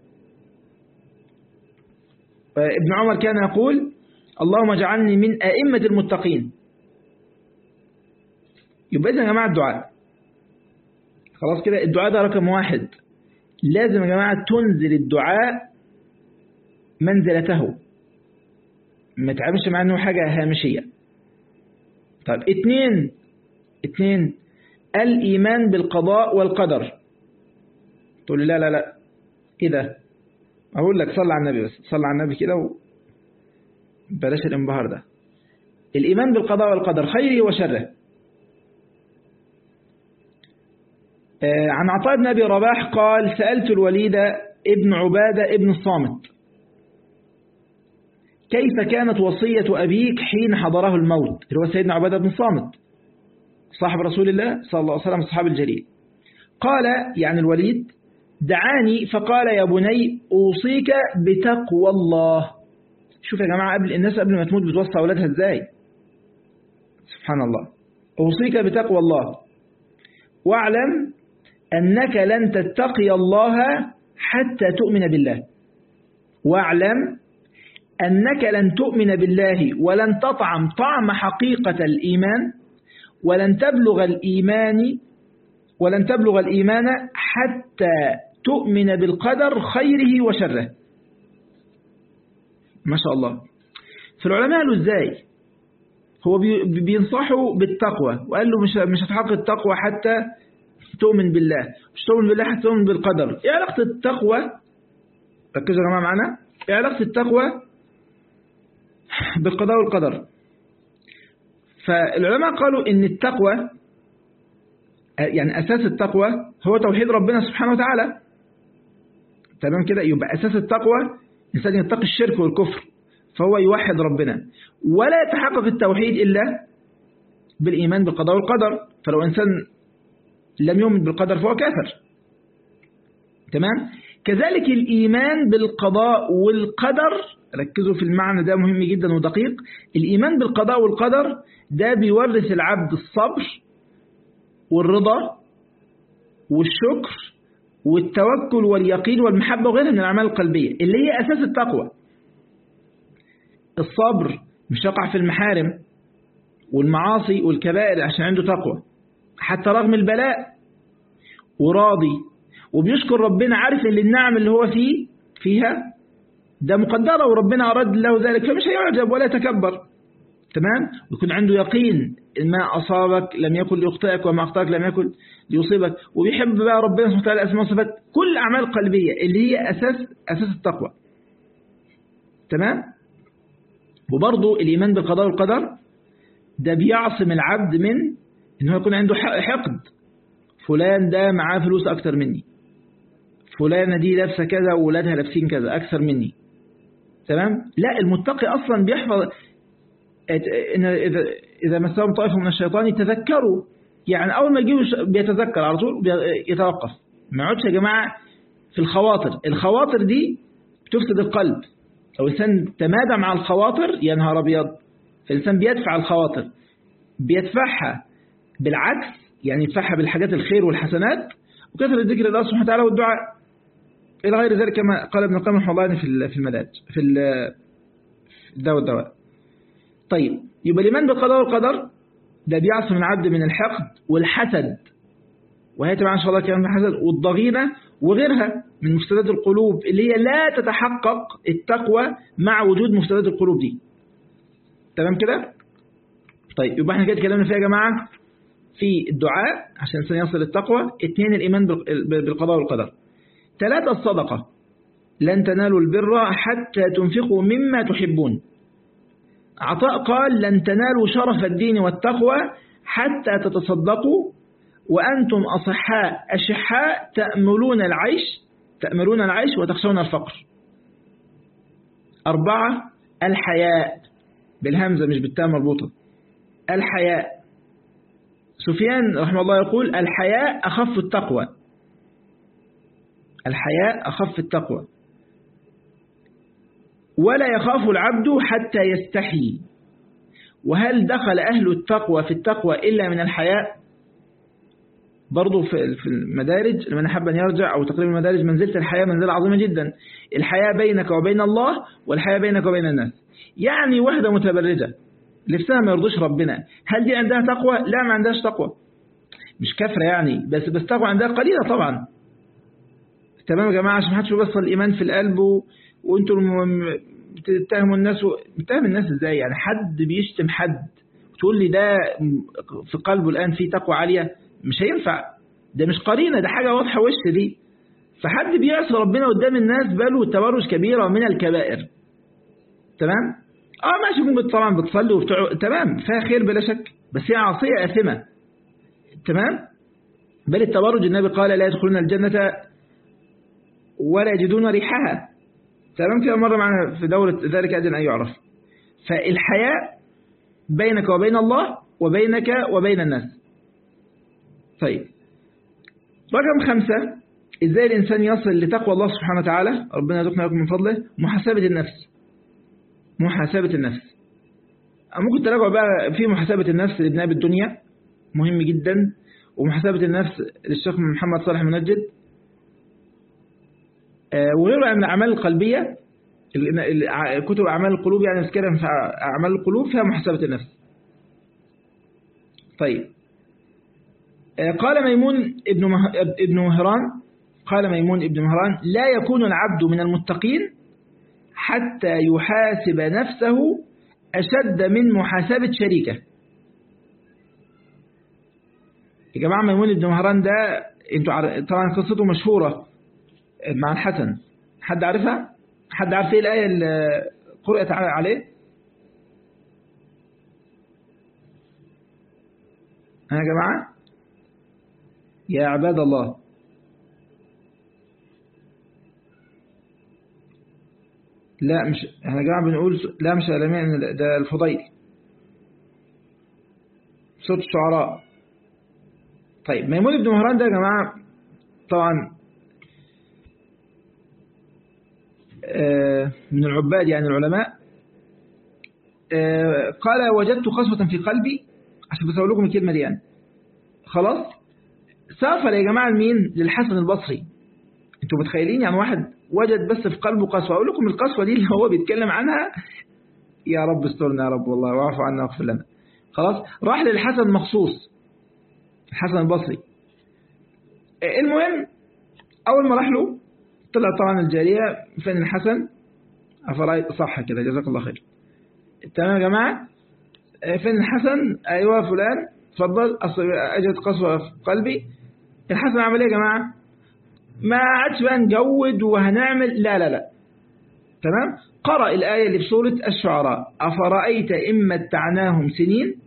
ابن عمر كان يقول اللهم اجعلني من أئمة المتقين يبقى إذا يا جماعة الدعاء خلاص كده الدعاء ده رقم واحد لازم يا جماعة تنزل الدعاء منزلته ما تعملش مع انه حاجة هامشية طيب اتنين اتنين الإيمان بالقضاء والقدر تقول لي لا لا لا ايه ده اقول لك صلى على النبي بس صلى على النبي كده و... بلاش الانبهار ده الإيمان بالقضاء والقدر خيره وشره عن عطاء بن أبي رباح قال سألت الوليد ابن عبادة ابن الصامت كيف كانت وصية أبيك حين حضره الموت اللي هو سيدنا عبادة بن الصامت صاحب رسول الله صلى الله عليه وسلم الصحابي الجليل قال يعني الوليد دعاني فقال يا بني أوصيك بتقوى الله شوف يا جماعة قبل الناس قبل ما تموت بتوصى أولادها إزاي سبحان الله أوصيك بتقوى الله واعلم أنك لن تتقي الله حتى تؤمن بالله واعلم أنك لن تؤمن بالله ولن تطعم طعم حقيقة الإيمان ولن تبلغ الإيمان ولن تبلغ الإيمان حتى تؤمن بالقدر خيره وشره ما شاء الله فالعلماء قالوا ازاي هو بينصحوا بالتقوى وقال له مش مش هتحقق التقوى حتى تؤمن بالله مش تؤمن بالله حتى تؤمن بالقدر ايه علاقة التقوى ركزوا يا جماعة معانا ايه علاقة التقوى بالقضاء والقدر فالعلماء قالوا ان التقوى يعني أساس التقوى هو توحيد ربنا سبحانه وتعالى تمام كده يبقى أساس التقوى إنسان يتقي الشرك والكفر فهو يوحد ربنا ولا يتحقق التوحيد إلا بالإيمان بالقضاء والقدر فلو إنسان لم يؤمن بالقدر فهو كافر تمام كذلك الإيمان بالقضاء والقدر ركزوا في المعنى ده مهم جدا ودقيق الإيمان بالقضاء والقدر ده بيورث العبد الصبر والرضا والشكر والتوكل واليقين والمحبة وغيرها من الأعمال القلبية اللي هي أساس التقوى الصبر مش يقع في المحارم والمعاصي والكبائر عشان عنده تقوى حتى رغم البلاء وراضي وبيشكر ربنا عارف ان النعم اللي هو فيه فيها ده مقدرة وربنا أراد له ذلك فمش هيعجب ولا يتكبر تمام ويكون عنده يقين ما أصابك لم يكن ليخطئك وما أخطأك لم يكن ليصيبك وبيحب بقى ربنا سبحانه وتعالى أسماء وصفات كل أعمال قلبية اللي هي أساس أساس التقوى تمام وبرضه الإيمان بالقضاء والقدر ده بيعصم العبد من إنه يكون عنده حقد فلان ده معاه فلوس أكتر مني فلانة دي لابسة كذا وولادها لابسين كذا أكثر مني تمام لا المتقي أصلا بيحفظ إن إذا إذا مسهم طائف من الشيطان تذكروا يعني أول ما يجيبوا بيتذكر على طول يتوقف ما يقعدش يا جماعة في الخواطر الخواطر دي بتفسد القلب لو الإنسان تمادى مع الخواطر يا نهار أبيض فالإنسان بيدفع الخواطر بيدفعها بالعكس يعني يدفعها بالحاجات الخير والحسنات وكثر الذكر الله سبحانه وتعالى والدعاء إلى غير ذلك كما قال ابن القيم رحمه الله في في المداد في الدواء والدواء طيب يبقى الإيمان بالقضاء والقدر ده بيعصم العبد من الحقد والحسد وهي طبعا إن شاء الله كلام الحسد والضغينة وغيرها من مفسدات القلوب اللي هي لا تتحقق التقوى مع وجود مفسدات القلوب دي تمام كده طيب يبقى احنا كده اتكلمنا فيها يا جماعة في الدعاء عشان الإنسان يصل للتقوى اثنين الإيمان بالقضاء والقدر ثلاثة الصدقة لن تنالوا البر حتى تنفقوا مما تحبون عطاء قال لن تنالوا شرف الدين والتقوى حتى تتصدقوا وأنتم أصحاء أشحاء تأملون العيش تأملون العيش وتخشون الفقر أربعة الحياء بالهمزة مش بالتاء مربوطة الحياء سفيان رحمه الله يقول الحياء أخف التقوى الحياء أخف التقوى ولا يخاف العبد حتى يستحي وهل دخل أهل التقوى في التقوى إلا من الحياء برضو في المدارج لمن أحب أن يرجع أو تقريب المدارج منزلة الحياة منزلة عظيمة جدا الحياة بينك وبين الله والحياة بينك وبين الناس يعني وحدة متبرجة لبسها ما يرضوش ربنا هل دي عندها تقوى؟ لا ما عندهاش تقوى مش كفرة يعني بس بس تقوى عندها قليلة طبعا تمام يا جماعة عشان محدش يبصل الإيمان في القلب و... وانتوا بتتهموا الناس و... بتتهم الناس ازاي يعني حد بيشتم حد وتقول لي ده في قلبه الآن في تقوى عالية مش هينفع ده مش قرينة ده حاجة واضحة وش دي فحد بيعصي ربنا قدام الناس باله تبرج كبيرة من الكبائر تمام اه ماشي ممكن طبعا بتصلي وبتوع تمام فيها خير بلا شك بس هي عصية آثمة تمام بل التبرج النبي قال لا يدخلون الجنة ولا يجدون ريحها تمام كده مرة معنا في دورة ذلك أدن أن يعرف فالحياء بينك وبين الله وبينك وبين الناس طيب رقم خمسة إزاي الإنسان يصل لتقوى الله سبحانه وتعالى ربنا يرزقنا لكم من فضله محاسبة النفس محاسبة النفس ممكن تراجعوا بقى في محاسبة النفس لابن أبي الدنيا مهم جدا ومحاسبة النفس للشيخ محمد صالح منجد وغيره من الأعمال القلبية كتب أعمال القلوب يعني نذكرها في أعمال القلوب فيها محاسبة النفس طيب قال ميمون ابن ابن مهران قال ميمون ابن مهران لا يكون العبد من المتقين حتى يحاسب نفسه أشد من محاسبة شريكه يا جماعة ميمون ابن مهران ده انتوا طبعا قصته مشهورة مع الحسن حد عارفها حد عارف ايه الآية اللي قرأت عليه ها يا جماعة يا عباد الله لا مش احنا يا جماعة بنقول لا مش الألمين ده الفضيل صوت الشعراء طيب ميمون بن مهران ده يا جماعة طبعا من العباد يعني العلماء قال وجدت قسوة في قلبي عشان بس لكم الكلمة دي يعني خلاص سافر يا جماعة لمين للحسن البصري انتوا متخيلين يعني واحد وجد بس في قلبه قسوة اقول لكم القسوة دي اللي هو بيتكلم عنها يا رب استرنا يا رب والله واعف عنا واغفر لنا خلاص راح للحسن مخصوص الحسن البصري المهم اول ما راح له طلع طبعا الجارية فين الحسن أفرأيت صح كده جزاك الله خير تمام يا جماعة فين الحسن أيوة فلان تفضل أجد قسوة في قلبي الحسن عمل ايه يا جماعة ما عادش بقى نجود وهنعمل لا لا لا تمام قرأ الآية اللي في سورة الشعراء أفرأيت إن متعناهم سنين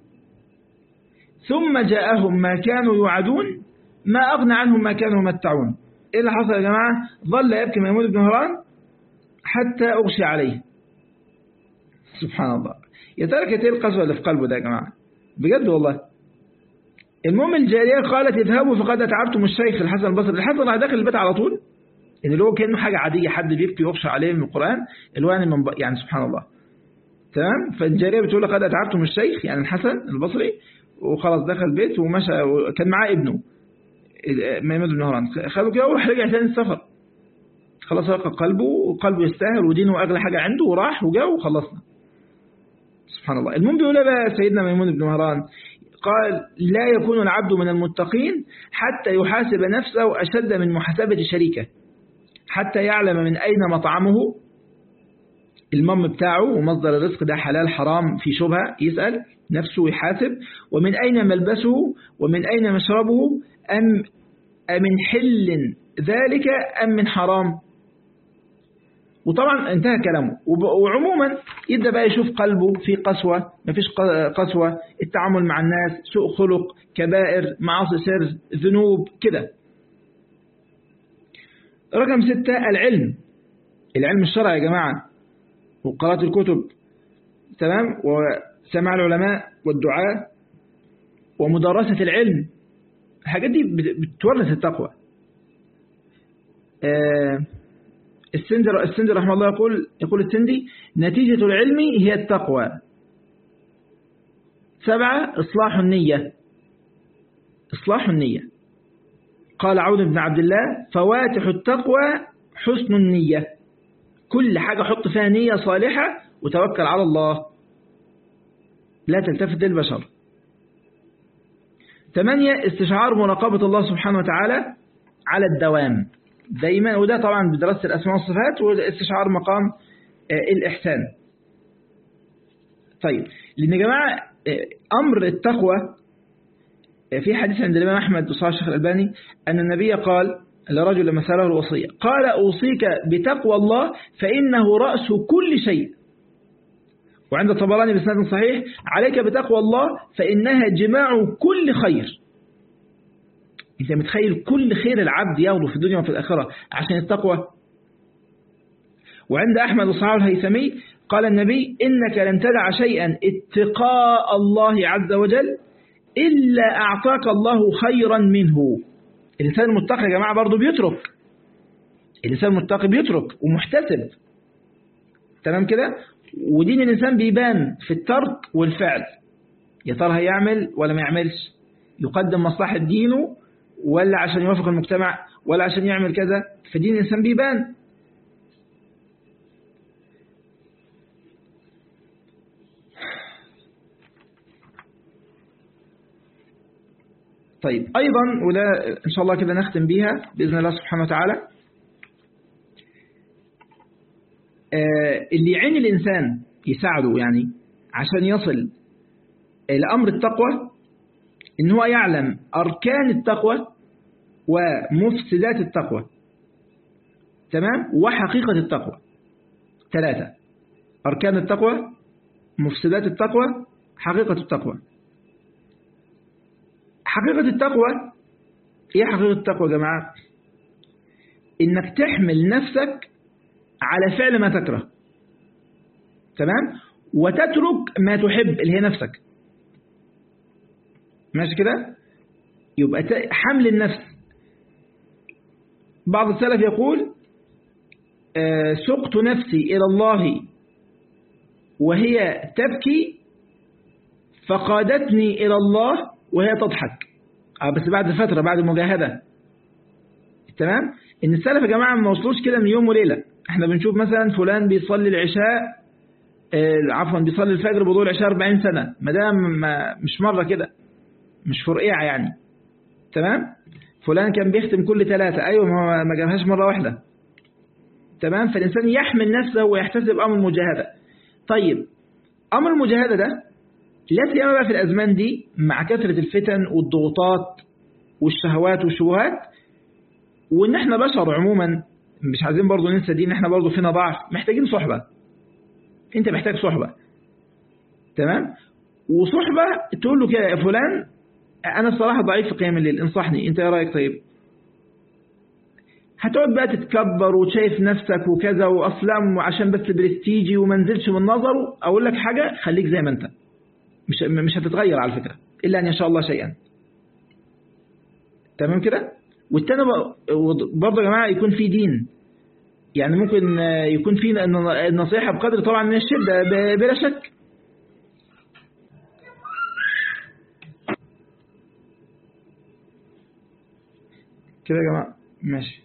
ثم جاءهم ما كانوا يوعدون ما أغنى عنهم ما كانوا يمتعون إيه اللي حصل يا جماعة ظل يبكي ميمون بن هران حتى أغشي عليه سبحان الله يا ترى كانت ايه القسوة اللي في قلبه ده يا جماعة بجد والله المهم الجارية قالت اذهبوا فقد أتعبتم الشيخ الحسن البصري الحسن راح داخل البيت على طول إن اللي هو كأنه حاجة عادية حد بيبكي ويغشى عليه من القرآن اللي هو يعني, من يعني سبحان الله تمام فالجارية بتقول لقد أتعبتم الشيخ يعني الحسن البصري وخلاص دخل البيت ومشى وكان معاه ابنه ميمون بن هران خدوا كده وراح رجع تاني السفر خلاص رق قلبه وقلبه يستاهل ودينه أغلى حاجة عنده وراح وجاء وخلصنا سبحان الله المهم بيقول بقى سيدنا ميمون بن مهران قال لا يكون العبد من المتقين حتى يحاسب نفسه أشد من محاسبة شريكه حتى يعلم من أين مطعمه المم بتاعه ومصدر الرزق ده حلال حرام في شبهة يسأل نفسه ويحاسب ومن أين ملبسه ومن أين مشربه أم أمن حل ذلك أم من حرام وطبعا انتهى كلامه وعموما يبدأ بقى يشوف قلبه في قسوة مفيش قسوة التعامل مع الناس سوء خلق كبائر معاصي سر ذنوب كده رقم ستة العلم العلم الشرعي يا جماعة وقراءة الكتب تمام وسماع العلماء والدعاء ومدارسة العلم الحاجات دي بتورث التقوى السندي السندي رحمه الله يقول يقول السندي نتيجة العلم هي التقوى سبعة إصلاح النية إصلاح النية قال عون بن عبد الله فواتح التقوى حسن النية كل حاجة حط فيها نية صالحة وتوكل على الله لا تلتفت للبشر ثمانية استشعار مراقبة الله سبحانه وتعالى على الدوام دايما وده طبعا بدراسة الأسماء والصفات واستشعار مقام الإحسان طيب لأن يا جماعة أمر التقوى في حديث عند الإمام أحمد وصحيح الشيخ الألباني أن النبي قال لرجل لما سأله الوصية قال أوصيك بتقوى الله فإنه رأس كل شيء وعند الطبراني بسناد صحيح عليك بتقوى الله فإنها جماع كل خير انت متخيل كل خير العبد ياخده في الدنيا وفي الآخرة عشان التقوى وعند أحمد الصحابي الهيثمي قال النبي إنك لن تدع شيئا اتقاء الله عز وجل إلا أعطاك الله خيرا منه الإنسان المتقي يا جماعة برضه بيترك الإنسان المتقي بيترك ومحتسب تمام كده ودين الإنسان بيبان في الترك والفعل يا ترى هيعمل ولا ما يعملش يقدم مصلحة دينه ولا عشان يوافق المجتمع ولا عشان يعمل كذا فدين الإنسان بيبان طيب أيضا وده إن شاء الله كده نختم بيها بإذن الله سبحانه وتعالى اللي يعين الإنسان يساعده يعني عشان يصل إلى أمر التقوى إن هو يعلم أركان التقوى ومفسدات التقوى تمام وحقيقة التقوى ثلاثة أركان التقوى مفسدات التقوى حقيقة التقوى حقيقة التقوى ايه حقيقة التقوى يا جماعة انك تحمل نفسك على فعل ما تكره تمام وتترك ما تحب اللي هي نفسك ماشي كده يبقى حمل النفس بعض السلف يقول سقت نفسي إلى الله وهي تبكي فقادتني إلى الله وهي تضحك آه بس بعد فترة بعد مجاهدة تمام ان السلف يا جماعة ما وصلوش كده من يوم وليلة احنا بنشوف مثلا فلان بيصلي العشاء آه عفوا بيصلي الفجر بضوء العشاء 40 سنة ما ده مش مرة كده مش فرقيعة يعني تمام فلان كان بيختم كل ثلاثة ايوه ما ما جابهاش مرة واحدة تمام فالإنسان يحمل نفسه ويحتسب أمر المجاهدة طيب أمر المجاهدة ده لا سيما بقى في الأزمان دي مع كثرة الفتن والضغوطات والشهوات والشبهات وإن إحنا بشر عموما مش عايزين برضو ننسى دي إن إحنا برضو فينا ضعف محتاجين صحبة أنت محتاج صحبة تمام وصحبة تقول له كده يا فلان أنا الصراحة ضعيف في قيام الليل انصحني أنت إيه رأيك طيب هتقعد بقى تتكبر وشايف نفسك وكذا وأصلا عشان بس برستيجي وما نزلش من نظره أقول لك حاجة خليك زي ما أنت مش مش هتتغير على فكرة إلا أن يشاء الله شيئا تمام كده والتاني برضه يا جماعة يكون في دين يعني ممكن يكون في النصيحة بقدر طبعا من الشدة بلا شك كده يا جماعة ماشي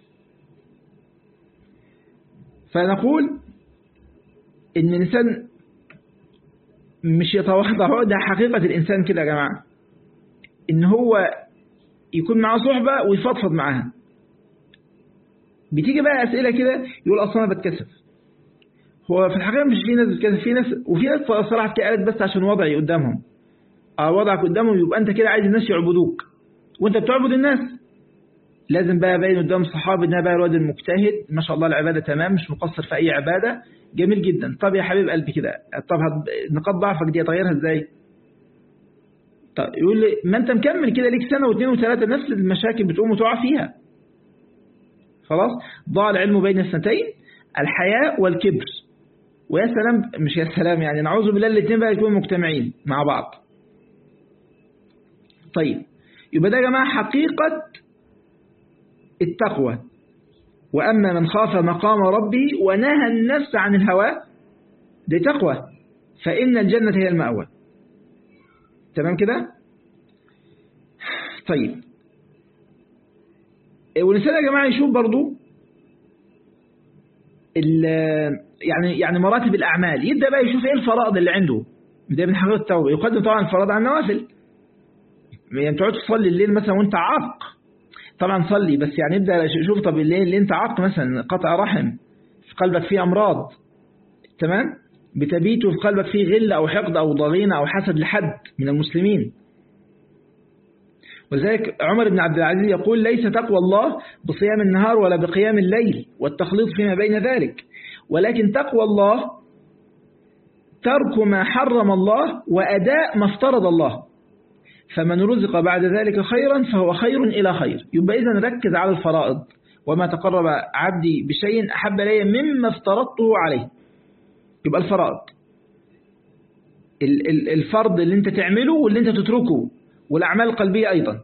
فنقول ان الانسان مش يتواضع ده حقيقة الإنسان كده يا جماعة إن هو يكون معاه صحبة ويفضفض معاها بتيجي بقى أسئلة كده يقول أصلا أنا بتكسف هو في الحقيقة مش في ناس بتكسف في ناس وفي ناس صراحة قالت بس عشان وضعي قدامهم أه وضعك قدامهم يبقى أنت كده عايز الناس يعبدوك وأنت بتعبد الناس لازم بقى باين قدام الصحابة إنها بقى الواد المجتهد ما شاء الله العبادة تمام مش مقصر في أي عبادة جميل جدا طب يا حبيب قلبي كده طب نقاط ضعفك دي هتغيرها ازاي طب يقول لي ما انت مكمل كده ليك سنة واثنين وثلاثة نفس المشاكل بتقوم وتقع فيها خلاص ضاع العلم بين السنتين الحياء والكبر ويا سلام مش يا سلام يعني نعوذ بالله الاثنين بقى يكونوا مجتمعين مع بعض طيب يبقى ده يا جماعة حقيقة التقوى وأما من خاف مقام ربه ونهى النفس عن الهوى دي تقوى فإن الجنة هي المأوى تمام كده طيب والإنسان يا جماعة يشوف برضو يعني يعني مراتب الأعمال يبدأ بقى يشوف إيه الفرائض اللي عنده ده من حقيقة التوبة يقدم طبعا الفرائض عن النوافل يعني تقعد تصلي الليل مثلا وانت عاق طبعا صلي بس يعني ابدأ شوف طب اللي, اللي انت عاق مثلا قطع رحم في قلبك فيه أمراض تمام بتبيت في قلبك فيه غل أو حقد أو ضغينة أو حسد لحد من المسلمين ولذلك عمر بن عبد العزيز يقول ليس تقوى الله بصيام النهار ولا بقيام الليل والتخليط فيما بين ذلك ولكن تقوى الله ترك ما حرم الله وأداء ما افترض الله فمن رزق بعد ذلك خيرا فهو خير إلى خير يبقى إذا ركز على الفرائض وما تقرب عبدي بشيء أحب لي مما افترضته عليه يبقى الفرائض الفرض اللي انت تعمله واللي انت تتركه والأعمال القلبية أيضا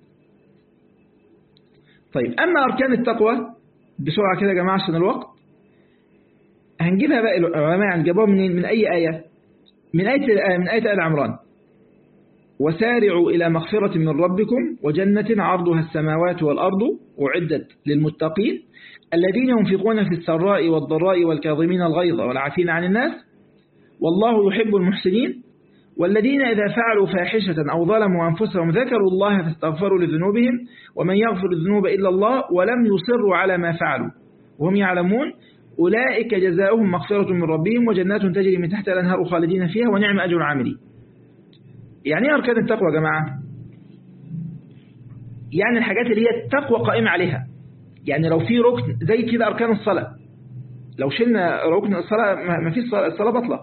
طيب أما أركان التقوى بسرعة كده يا جماعة عشان الوقت هنجيبها بقى العلماء هنجيبوها من من أي آية من آية من آية آل عمران وسارعوا إلى مغفرة من ربكم وجنة عرضها السماوات والأرض أعدت للمتقين الذين ينفقون في السراء والضراء والكاظمين الغيظ والعافين عن الناس والله يحب المحسنين والذين إذا فعلوا فاحشة أو ظلموا أنفسهم ذكروا الله فاستغفروا لذنوبهم ومن يغفر الذنوب إلا الله ولم يصروا على ما فعلوا وهم يعلمون أولئك جزاؤهم مغفرة من ربهم وجنات تجري من تحت الأنهار خالدين فيها ونعم أجر العاملين يعني ايه أركان التقوى يا جماعة يعني الحاجات اللي هي التقوى قائمة عليها يعني لو في ركن زي كده أركان الصلاة لو شلنا ركن الصلاة ما فيش الصلاة, الصلاة بطلة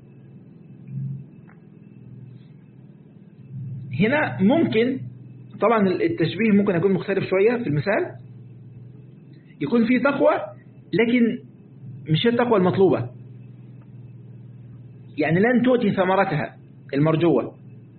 هنا ممكن طبعا التشبيه ممكن يكون مختلف شوية في المثال يكون في تقوى لكن مش التقوى المطلوبة يعني لن تؤتي ثمرتها المرجوة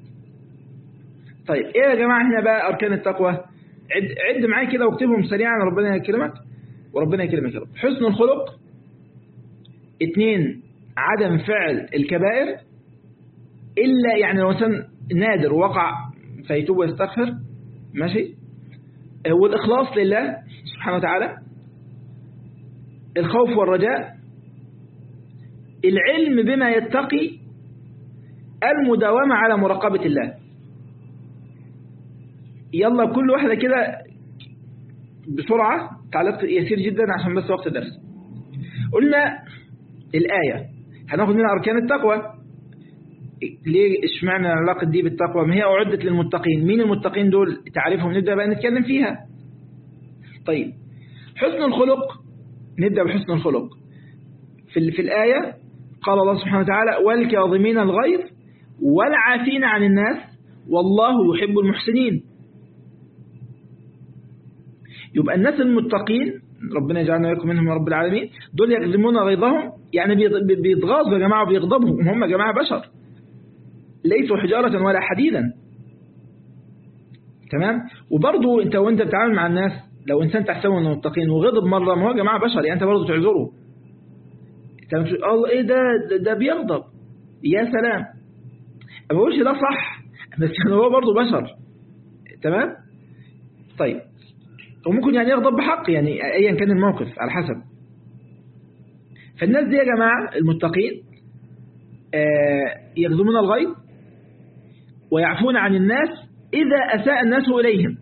طيب ايه يا جماعة هنا بقى أركان التقوى عد, عد معايا كده واكتبهم سريعا ربنا يكرمك وربنا يكرمك يا رب حسن الخلق اثنين عدم فعل الكبائر إلا يعني لو إنسان نادر وقع فيتوب ويستغفر ماشي والإخلاص لله سبحانه وتعالى الخوف والرجاء العلم بما يتقي المداومة على مراقبة الله يلا كل واحدة كده بسرعة تعليق يسير جدا عشان بس وقت الدرس قلنا الآية هناخد منها أركان التقوى ليه اشمعنى العلاقة دي بالتقوى ما هي أعدت للمتقين مين المتقين دول تعرفهم نبدأ بقى نتكلم فيها طيب حسن الخلق نبدأ بحسن الخلق في, في الآية قال الله سبحانه وتعالى والكاظمين الغيظ والعافين عن الناس والله يحب المحسنين يبقى الناس المتقين ربنا يجعلنا وياكم منهم يا رب العالمين دول يكظمون غيظهم يعني بيتغاظوا يا جماعة وبيغضبوا هم يا جماعة بشر ليسوا حجارة ولا حديدا تمام وبرضو انت وانت بتتعامل مع الناس لو انسان تحسبه انه متقين وغضب مرة ما هو يا جماعة بشر يعني انت برضو تعذره الله ايه ده ده بيغضب يا سلام ما بقولش ده صح بس يعني هو برضو بشر تمام طيب وممكن يعني يغضب بحق يعني ايا كان الموقف على حسب فالناس دي يا جماعة المتقين يغضبون الغيظ ويعفون عن الناس إذا أساء الناس إليهم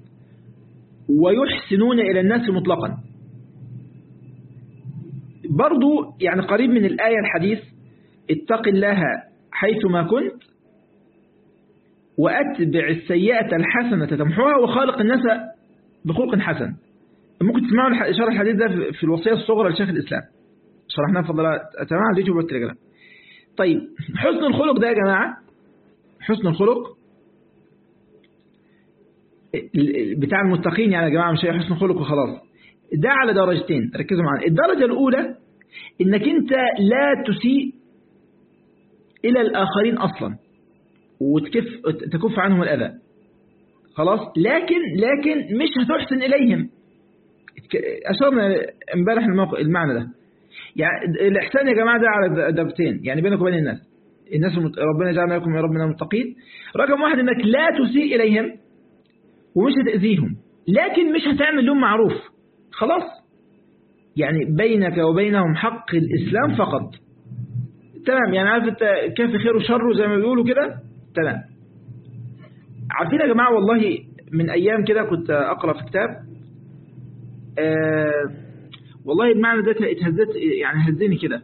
ويحسنون إلى الناس مطلقا برضو يعني قريب من الآية الحديث اتق الله حيثما كنت وأتبع السيئة الحسنة تمحوها وخالق الناس بخلق حسن ممكن تسمعوا شرح الحديث ده في الوصية الصغرى لشيخ الإسلام شرحناه فضلات تمام على اليوتيوب والتليجرام طيب حسن الخلق ده يا جماعة حسن الخلق بتاع المتقين يعني يا جماعة مش هي حسن خلق وخلاص ده على درجتين ركزوا معانا الدرجة الأولى إنك أنت لا تسيء إلى الآخرين أصلا وتكف تكف عنهم الأذى خلاص لكن لكن مش هتحسن إليهم أشرنا امبارح المعنى ده يعني الإحسان يا جماعة ده على درجتين يعني بينك وبين الناس الناس المت... ربنا جعلنا لكم يا رب من المتقين رقم واحد انك لا تسيء إليهم ومش هتأذيهم لكن مش هتعمل لهم معروف خلاص يعني بينك وبينهم حق الإسلام فقط تمام يعني عارف انت كيف خير وشر زي ما بيقولوا كده تمام عارفين يا جماعة والله من أيام كده كنت أقرأ في كتاب آه والله المعنى ده اتهزت يعني هزني كده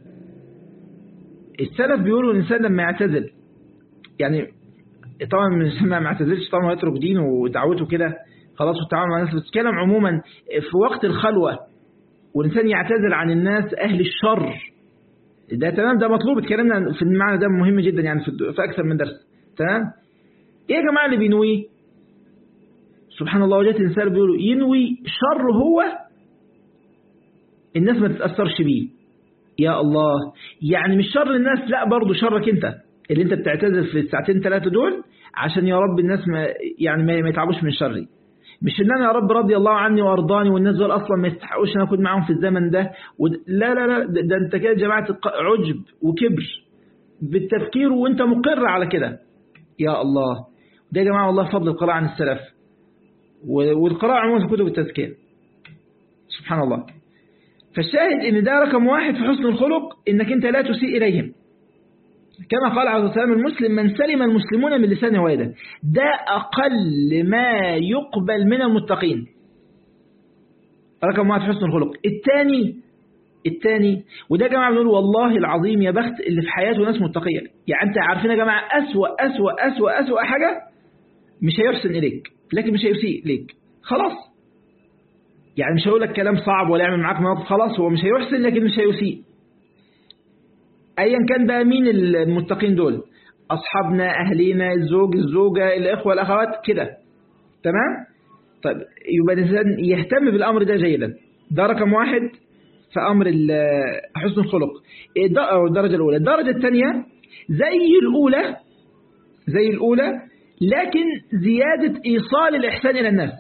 السلف بيقولوا الإنسان لما يعتزل يعني طبعا من الإنسان ما يعتزلش طبعا يترك دينه ودعوته كده خلاص والتعامل مع الناس بتتكلم عموما في وقت الخلوة والإنسان يعتزل عن الناس أهل الشر ده تمام ده مطلوب اتكلمنا في المعنى ده مهم جدا يعني في, في أكثر من درس تمام ايه يا جماعة اللي بينويه سبحان الله وجدت الإنسان بيقولوا ينوي شر هو الناس ما تتأثرش بيه يا الله يعني مش شر الناس لا برضه شرك انت اللي انت بتعتذر في الساعتين ثلاثة دول عشان يا رب الناس ما يعني ما يتعبوش من شري مش ان انا يا رب رضي الله عني وارضاني والناس دول اصلا ما يستحقوش ان اكون معاهم في الزمن ده ود... لا لا لا ده, ده انت كده جماعه عجب وكبر بالتفكير وانت مقر على كده يا الله ده يا جماعه والله فضل القراءه عن السلف والقراءه عموما في كتب التزكيه سبحان الله فالشاهد ان ده رقم واحد في حسن الخلق انك انت لا تسيء اليهم كما قال عليه الصلاة والسلام المسلم من سلم المسلمون من لسانه ويده ده أقل ما يقبل من المتقين رقم واحد حسن الخلق الثاني الثاني وده يا جماعة بنقول والله العظيم يا بخت اللي في حياته ناس متقية يعني أنت عارفين يا جماعة أسوأ أسوأ أسوأ أسوأ حاجة مش هيحسن إليك لكن مش هيسيء إليك خلاص يعني مش هقول لك كلام صعب ولا يعمل معاك مواقف خلاص هو مش هيحسن لكن مش هيسيء ايا كان بقى مين المتقين دول اصحابنا اهلينا الزوج الزوجه الاخوه الاخوات كده تمام طيب يبقى الانسان يهتم بالامر ده جيدا ده رقم واحد في امر حسن الخلق او الدرجه الاولى الدرجه الثانيه زي الاولى زي الاولى لكن زياده ايصال الاحسان الى الناس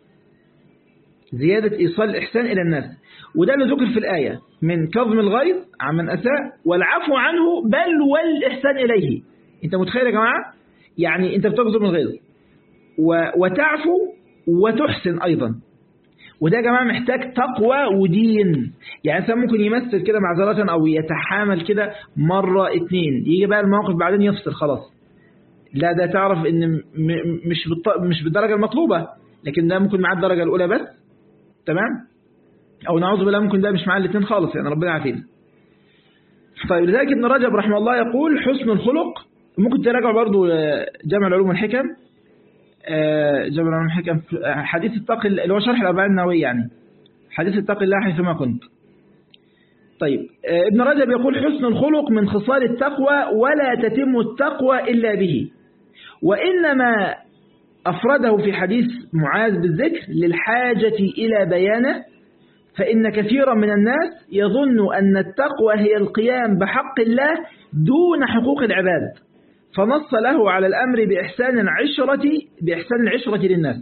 زياده ايصال الاحسان الى الناس وده اللي ذكر في الآية من كظم الغيظ عمن أساء والعفو عنه بل والإحسان إليه أنت متخيل يا جماعة يعني أنت بتكظم الغيظ وتعفو وتحسن أيضا وده يا جماعة محتاج تقوى ودين يعني إنسان ممكن يمثل كده معذرة أو يتحامل كده مرة اتنين يجي بقى الموقف بعدين يفصل خلاص لا ده تعرف ان مش مش بالدرجة المطلوبة لكن ده ممكن معاه الدرجة الأولى بس تمام أو نعوذ بالله ممكن ده مش معاه الاثنين خالص يعني ربنا يعافينا طيب لذلك ابن رجب رحمه الله يقول حسن الخلق ممكن تراجع برضو جامع العلوم والحكم جامع العلوم والحكم حديث التقي اللي هو شرح الأربعين النووي يعني حديث التقي الله حيثما كنت طيب ابن رجب يقول حسن الخلق من خصال التقوى ولا تتم التقوى إلا به وإنما أفرده في حديث معاذ بالذكر للحاجة إلى بيانه فإن كثيرا من الناس يظن أن التقوى هي القيام بحق الله دون حقوق العباد فنص له على الأمر بإحسان العشرة بإحسان العشرة للناس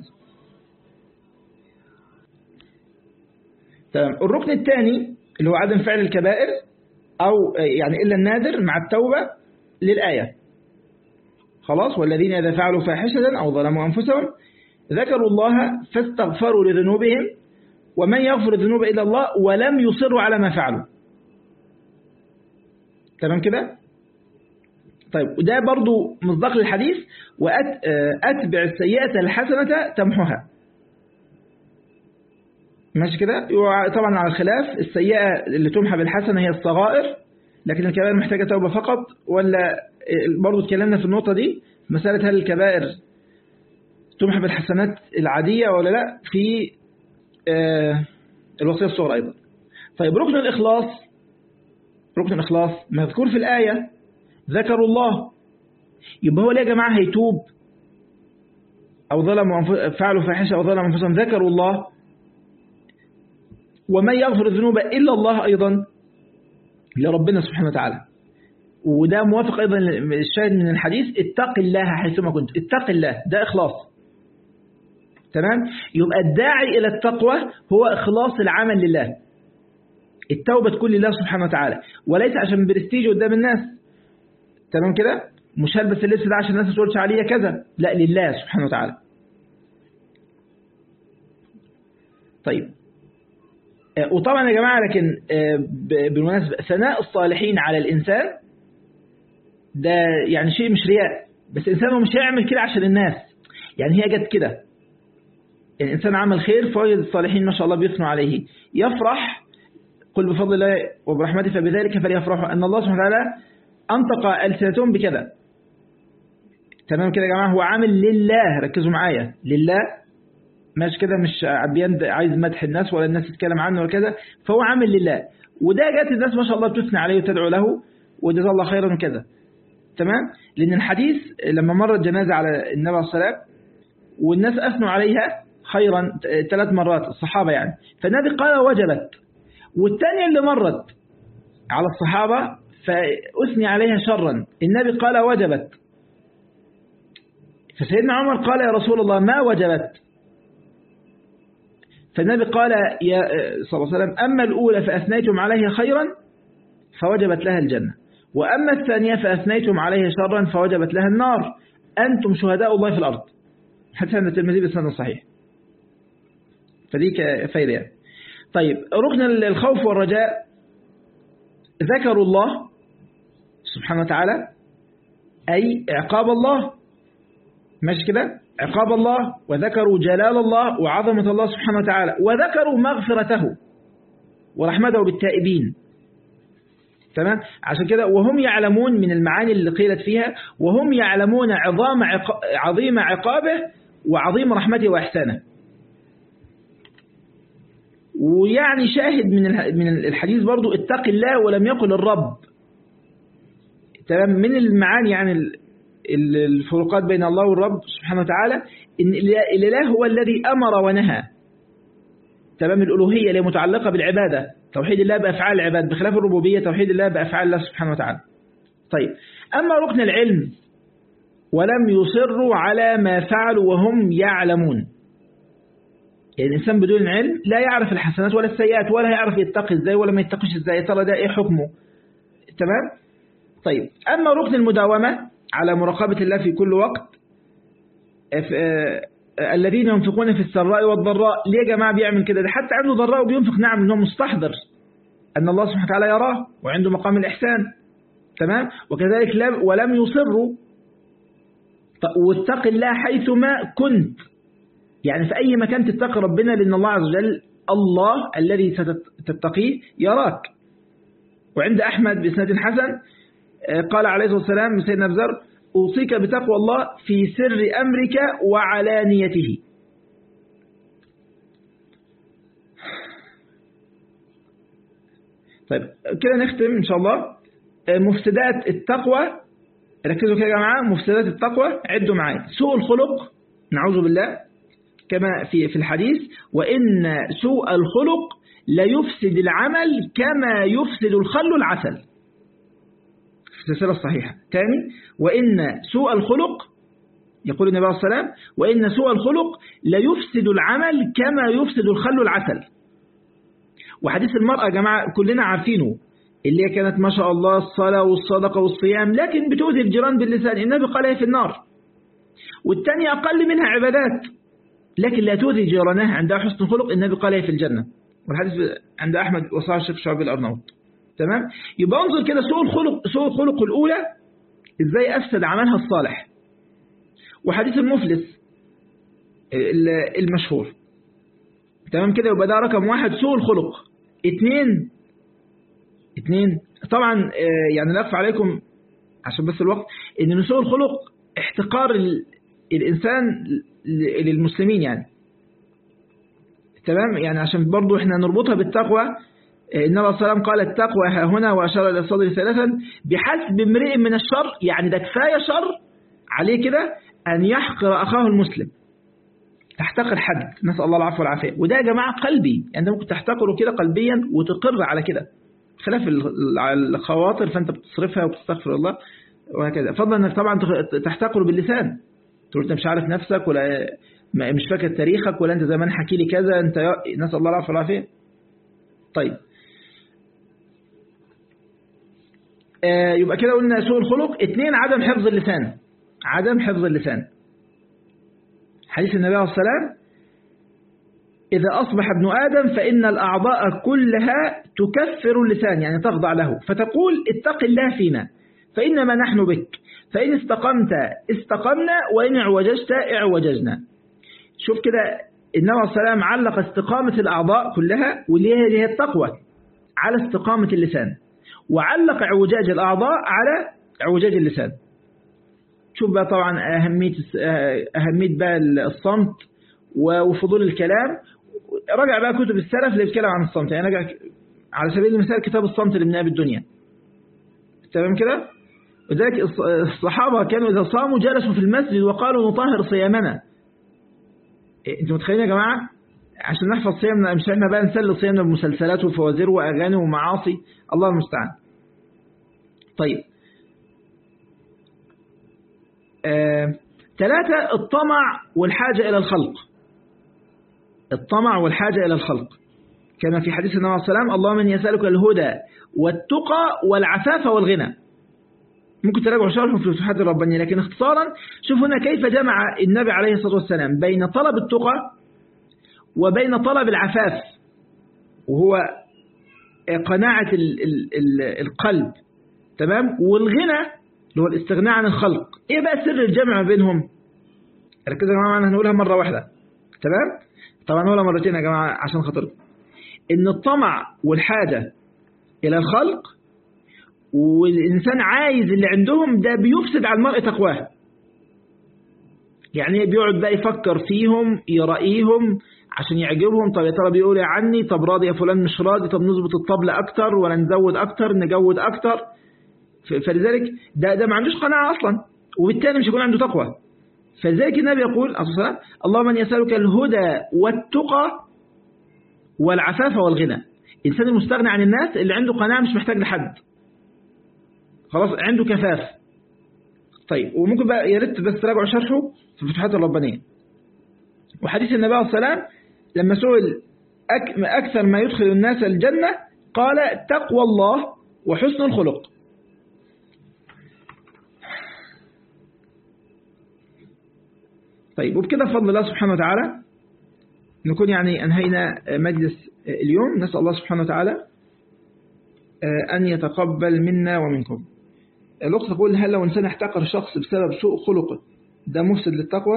تمام الركن الثاني اللي هو عدم فعل الكبائر أو يعني إلا النادر مع التوبة للآية خلاص والذين إذا فعلوا فاحشة أو ظلموا أنفسهم ذكروا الله فاستغفروا لذنوبهم ومن يغفر الذنوب إلا الله ولم يصروا على ما فعلوا تمام كده طيب وده برضو مصداق للحديث وأتبع السيئة الحسنة تمحها ماشي كده طبعا على الخلاف السيئة اللي تمحى بالحسنة هي الصغائر لكن الكبائر محتاجة توبة فقط ولا برضو اتكلمنا في النقطة دي مسألة هل الكبائر تمحى بالحسنات العادية ولا لا في آه الوصية الصغرى أيضا طيب ركن الإخلاص ركن الإخلاص مذكور في الآية ذكروا الله يبقى هو ليه يا جماعة هيتوب أو ظلموا فعلوا فاحشة أو ظلموا أنفسهم ذكروا الله ومن يغفر الذنوب إلا الله أيضا لربنا سبحانه وتعالى وده موافق أيضا الشاهد من الحديث اتق الله حيثما كنت اتق الله ده إخلاص تمام يبقى الداعي إلى التقوى هو إخلاص العمل لله التوبة تكون لله سبحانه وتعالى وليس عشان برستيج قدام الناس تمام كده مش هلبس اللبس ده عشان الناس ما تقولش عليا كذا لا لله سبحانه وتعالى طيب وطبعا يا جماعة لكن بالمناسبة ثناء الصالحين على الإنسان ده يعني شيء مش رياء بس الإنسان مش هيعمل كده عشان الناس يعني هي جت كده الإنسان عمل خير فوجد الصالحين ما شاء الله بيثنوا عليه يفرح قل بفضل الله وبرحمته فبذلك فليفرحوا أن الله سبحانه وتعالى أنطق ألسنتهم بكذا تمام كده يا جماعة هو عامل لله ركزوا معايا لله ماشي كده مش عبيان عايز مدح الناس ولا الناس تتكلم عنه ولا كذا فهو عامل لله وده جات الناس ما شاء الله بتثني عليه وتدعو له وجزاه الله خيرا وكذا تمام لأن الحديث لما مرت جنازة على النبي عليه الصلاة والناس أثنوا عليها خيرا ثلاث مرات الصحابة يعني فالنبي قال وجبت والثانية اللي مرت على الصحابة فأثني عليها شرا النبي قال وجبت فسيدنا عمر قال يا رسول الله ما وجبت فالنبي قال يا صلى الله عليه وسلم أما الأولى فأثنيتم عليها خيرا فوجبت لها الجنة وأما الثانية فأثنيتم عليها شرا فوجبت لها النار أنتم شهداء الله في الأرض حتى أن الترمذي بسند صحيح فدي فايدة يعني. طيب ركن الخوف والرجاء ذكروا الله سبحانه وتعالى أي عقاب الله ماشي كده عقاب الله وذكروا جلال الله وعظمة الله سبحانه وتعالى وذكروا مغفرته ورحمته بالتائبين تمام عشان كده وهم يعلمون من المعاني اللي قيلت فيها وهم يعلمون عظام عظيم عقابه وعظيم رحمته وإحسانه ويعني شاهد من من الحديث برضو اتق الله ولم يقل الرب تمام من المعاني يعني الفروقات بين الله والرب سبحانه وتعالى إن الإله هو الذي أمر ونهى تمام الألوهية اللي متعلقة بالعبادة توحيد الله بأفعال العباد بخلاف الربوبية توحيد الله بأفعال الله سبحانه وتعالى طيب أما ركن العلم ولم يصروا على ما فعلوا وهم يعلمون يعني الإنسان بدون علم لا يعرف الحسنات ولا السيئات ولا يعرف يتقي ازاي ولا ما يتقيش ازاي ترى ده ايه حكمه تمام طيب أما ركن المداومة على مراقبة الله في كل وقت الذين ينفقون في السراء والضراء ليه يا جماعة بيعمل كده ده حتى عنده ضراء وبينفق نعم انه مستحضر أن الله سبحانه وتعالى يراه وعنده مقام الإحسان تمام وكذلك لم ولم يصروا واتق الله حيثما كنت يعني في أي مكان تتقي ربنا لأن الله عز وجل الله الذي ستتقيه يراك وعند أحمد بسنة حسن قال عليه الصلاة والسلام سيدنا بزر أوصيك بتقوى الله في سر أمرك وعلانيته طيب كده نختم إن شاء الله مفسدات التقوى ركزوا كده يا جماعة مفسدات التقوى عدوا معايا سوء الخلق نعوذ بالله كما في في الحديث وإن سوء الخلق لا يفسد العمل كما يفسد الخل العسل في السلسلة الصحيحة ثاني وإن سوء الخلق يقول النبي عليه الصلاة والسلام وإن سوء الخلق لا يفسد العمل كما يفسد الخل العسل وحديث المرأة يا جماعة كلنا عارفينه اللي هي كانت ما شاء الله الصلاة والصدقة والصيام لكن بتؤذي الجيران باللسان النبي قال هي في النار والثانية أقل منها عبادات لكن لا تؤذي جيرانها عندها حسن خلق النبي قال هي في الجنة والحديث عند أحمد وصاحب الشيخ شعب الأرناوط تمام يبقى انظر كده سوء الخلق سوء الخلق الأولى إزاي أفسد عملها الصالح وحديث المفلس المشهور تمام كده يبقى ده رقم واحد سوء الخلق اثنين اثنين طبعا يعني لا أخفى عليكم عشان بس الوقت ان من سوء الخلق احتقار الإنسان للمسلمين يعني تمام يعني عشان برضو احنا نربطها بالتقوى النبي صلى الله عليه وسلم قال التقوى ها هنا وأشار إلى الصدر ثلاثا بحسب امرئ من الشر يعني ده كفاية شر عليه كده أن يحقر أخاه المسلم تحتقر حد نسأل الله العفو والعافية وده يا جماعة قلبي يعني ممكن تحتقره كده قلبيا وتقر على كده خلاف الخواطر فأنت بتصرفها وبتستغفر الله وهكذا فضلا أنك طبعا تحتقره باللسان تقول أنت مش عارف نفسك ولا مش فاكر تاريخك ولا أنت زمان حكي لي كذا أنت نسأل الله العفو والعافية طيب آه يبقى كده قلنا سوء الخلق اثنين عدم حفظ اللسان عدم حفظ اللسان حديث النبي عليه السلام إذا أصبح ابن آدم فإن الأعضاء كلها تكفر اللسان يعني تخضع له فتقول اتق الله فينا فإنما نحن بك فإن استقمت استقمنا وإن اعوججت اعوججنا شوف كده النبي عليه السلام علق استقامة الأعضاء كلها واللي هي التقوى على استقامة اللسان وعلق اعوجاج الأعضاء على اعوجاج اللسان شوف بقى طبعا أهمية أهمية بقى الصمت وفضول الكلام رجع بقى كتب السلف اللي بيتكلم عن الصمت يعني رجع على سبيل المثال كتاب الصمت لابن أبي الدنيا تمام كده لذلك الصحابة كانوا إذا صاموا جلسوا في المسجد وقالوا نطهر صيامنا انتوا متخيلين يا جماعة عشان نحفظ صيامنا مش احنا بقى نسلي صيامنا بمسلسلات وفوازير وأغاني ومعاصي الله المستعان طيب آه، ثلاثة الطمع والحاجة إلى الخلق الطمع والحاجة إلى الخلق كما في حديث النبي عليه السلام اللهم من يسألك الهدى والتقى والعفاف والغنى ممكن تراجعوا شرحه في الفتوحات الربانية لكن اختصارا شوف هنا كيف جمع النبي عليه الصلاة والسلام بين طلب التقى وبين طلب العفاف وهو قناعة القلب تمام والغنى اللي هو الاستغناء عن الخلق ايه بقى سر الجمع ما بينهم ركزوا يا جماعه معانا هنقولها مره واحده تمام طبعا نقولها مرتين يا جماعه عشان خاطركم ان الطمع والحاجه الى الخلق والإنسان عايز اللي عندهم ده بيفسد على المرء تقواه يعني بيقعد بقى يفكر فيهم يرأيهم عشان يعجبهم طب يا ترى بيقول يا عني طب راضي يا فلان مش راضي طب نظبط الطبل أكتر ولا نزود أكتر نجود أكتر فلذلك ده ده ما عندوش قناعة أصلا وبالتالي مش هيكون عنده تقوى فلذلك النبي يقول عليه الصلاة اللهم من يسألك الهدى والتقى والعفاف والغنى الإنسان المستغني عن الناس اللي عنده قناعة مش محتاج لحد خلاص عنده كفاف طيب وممكن بقى يا ريت بس تراجعوا شرحه في الفتوحات الربانية وحديث النبي عليه السلام لما سئل أكثر ما يدخل الناس الجنة قال تقوى الله وحسن الخلق طيب وبكده بفضل الله سبحانه وتعالى نكون يعني أنهينا مجلس اليوم نسأل الله سبحانه وتعالى أن يتقبل منا ومنكم الأخت تقول هل لو إنسان احتقر شخص بسبب سوء خلقه ده مفسد للتقوى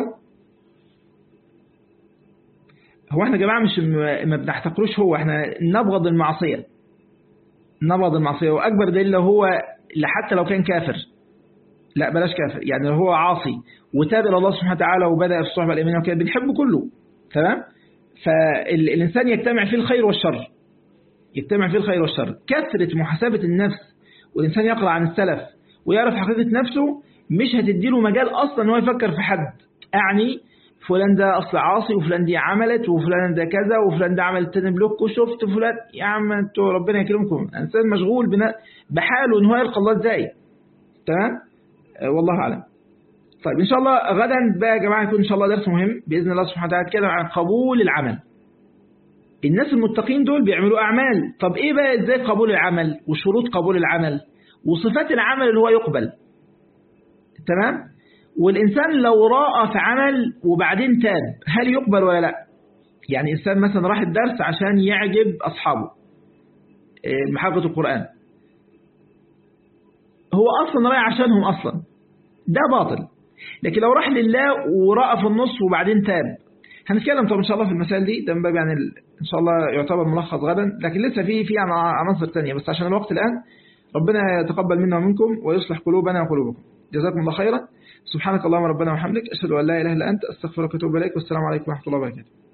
هو احنا يا جماعة مش ما بنحتقروش هو احنا نبغض المعصية نبغض المعصية وأكبر دليل لو هو حتى لو كان كافر لا بلاش كافر يعني لو هو عاصي وتاب إلى الله سبحانه وتعالى وبدأ في الصحبة الإيمانية وكده بنحبه كله تمام فالإنسان يجتمع فيه الخير والشر يجتمع فيه الخير والشر كثرة محاسبة النفس والإنسان يقرأ عن السلف ويعرف حقيقة نفسه مش هتديله مجال أصلا أنه يفكر في حد أعني فلان ده أصل عاصي وفلان دي عملت وفلان ده كذا وفلان ده عمل تاني بلوك وشفت فلان يا عم انتوا ربنا يكرمكم إنسان مشغول بحاله إن هو يلقى الله إزاي تمام والله أعلم طيب إن شاء الله غدا بقى يا جماعة يكون إن شاء الله درس مهم بإذن الله سبحانه وتعالى كده عن قبول العمل الناس المتقين دول بيعملوا أعمال طب إيه بقى إزاي قبول العمل وشروط قبول العمل وصفات العمل اللي هو يقبل تمام والإنسان لو راى في عمل وبعدين تاب هل يقبل ولا لا يعني إنسان مثلا راح الدرس عشان يعجب أصحابه محافظة القرآن هو أصلا رايح عشانهم أصلا ده باطل لكن لو راح لله ورأى في النص وبعدين تاب هنتكلم طب إن شاء الله في المسائل دي ده من باب يعني إن شاء الله يعتبر ملخص غدا لكن لسه في في عناصر تانية بس عشان الوقت الآن ربنا يتقبل منا ومنكم ويصلح قلوبنا وقلوبكم جزاكم الله خيرا سبحانك اللهم ربنا وحمدك أشهد أن لا إله إلا أنت أستغفرك وأتوب إليك والسلام عليكم ورحمة الله وبركاته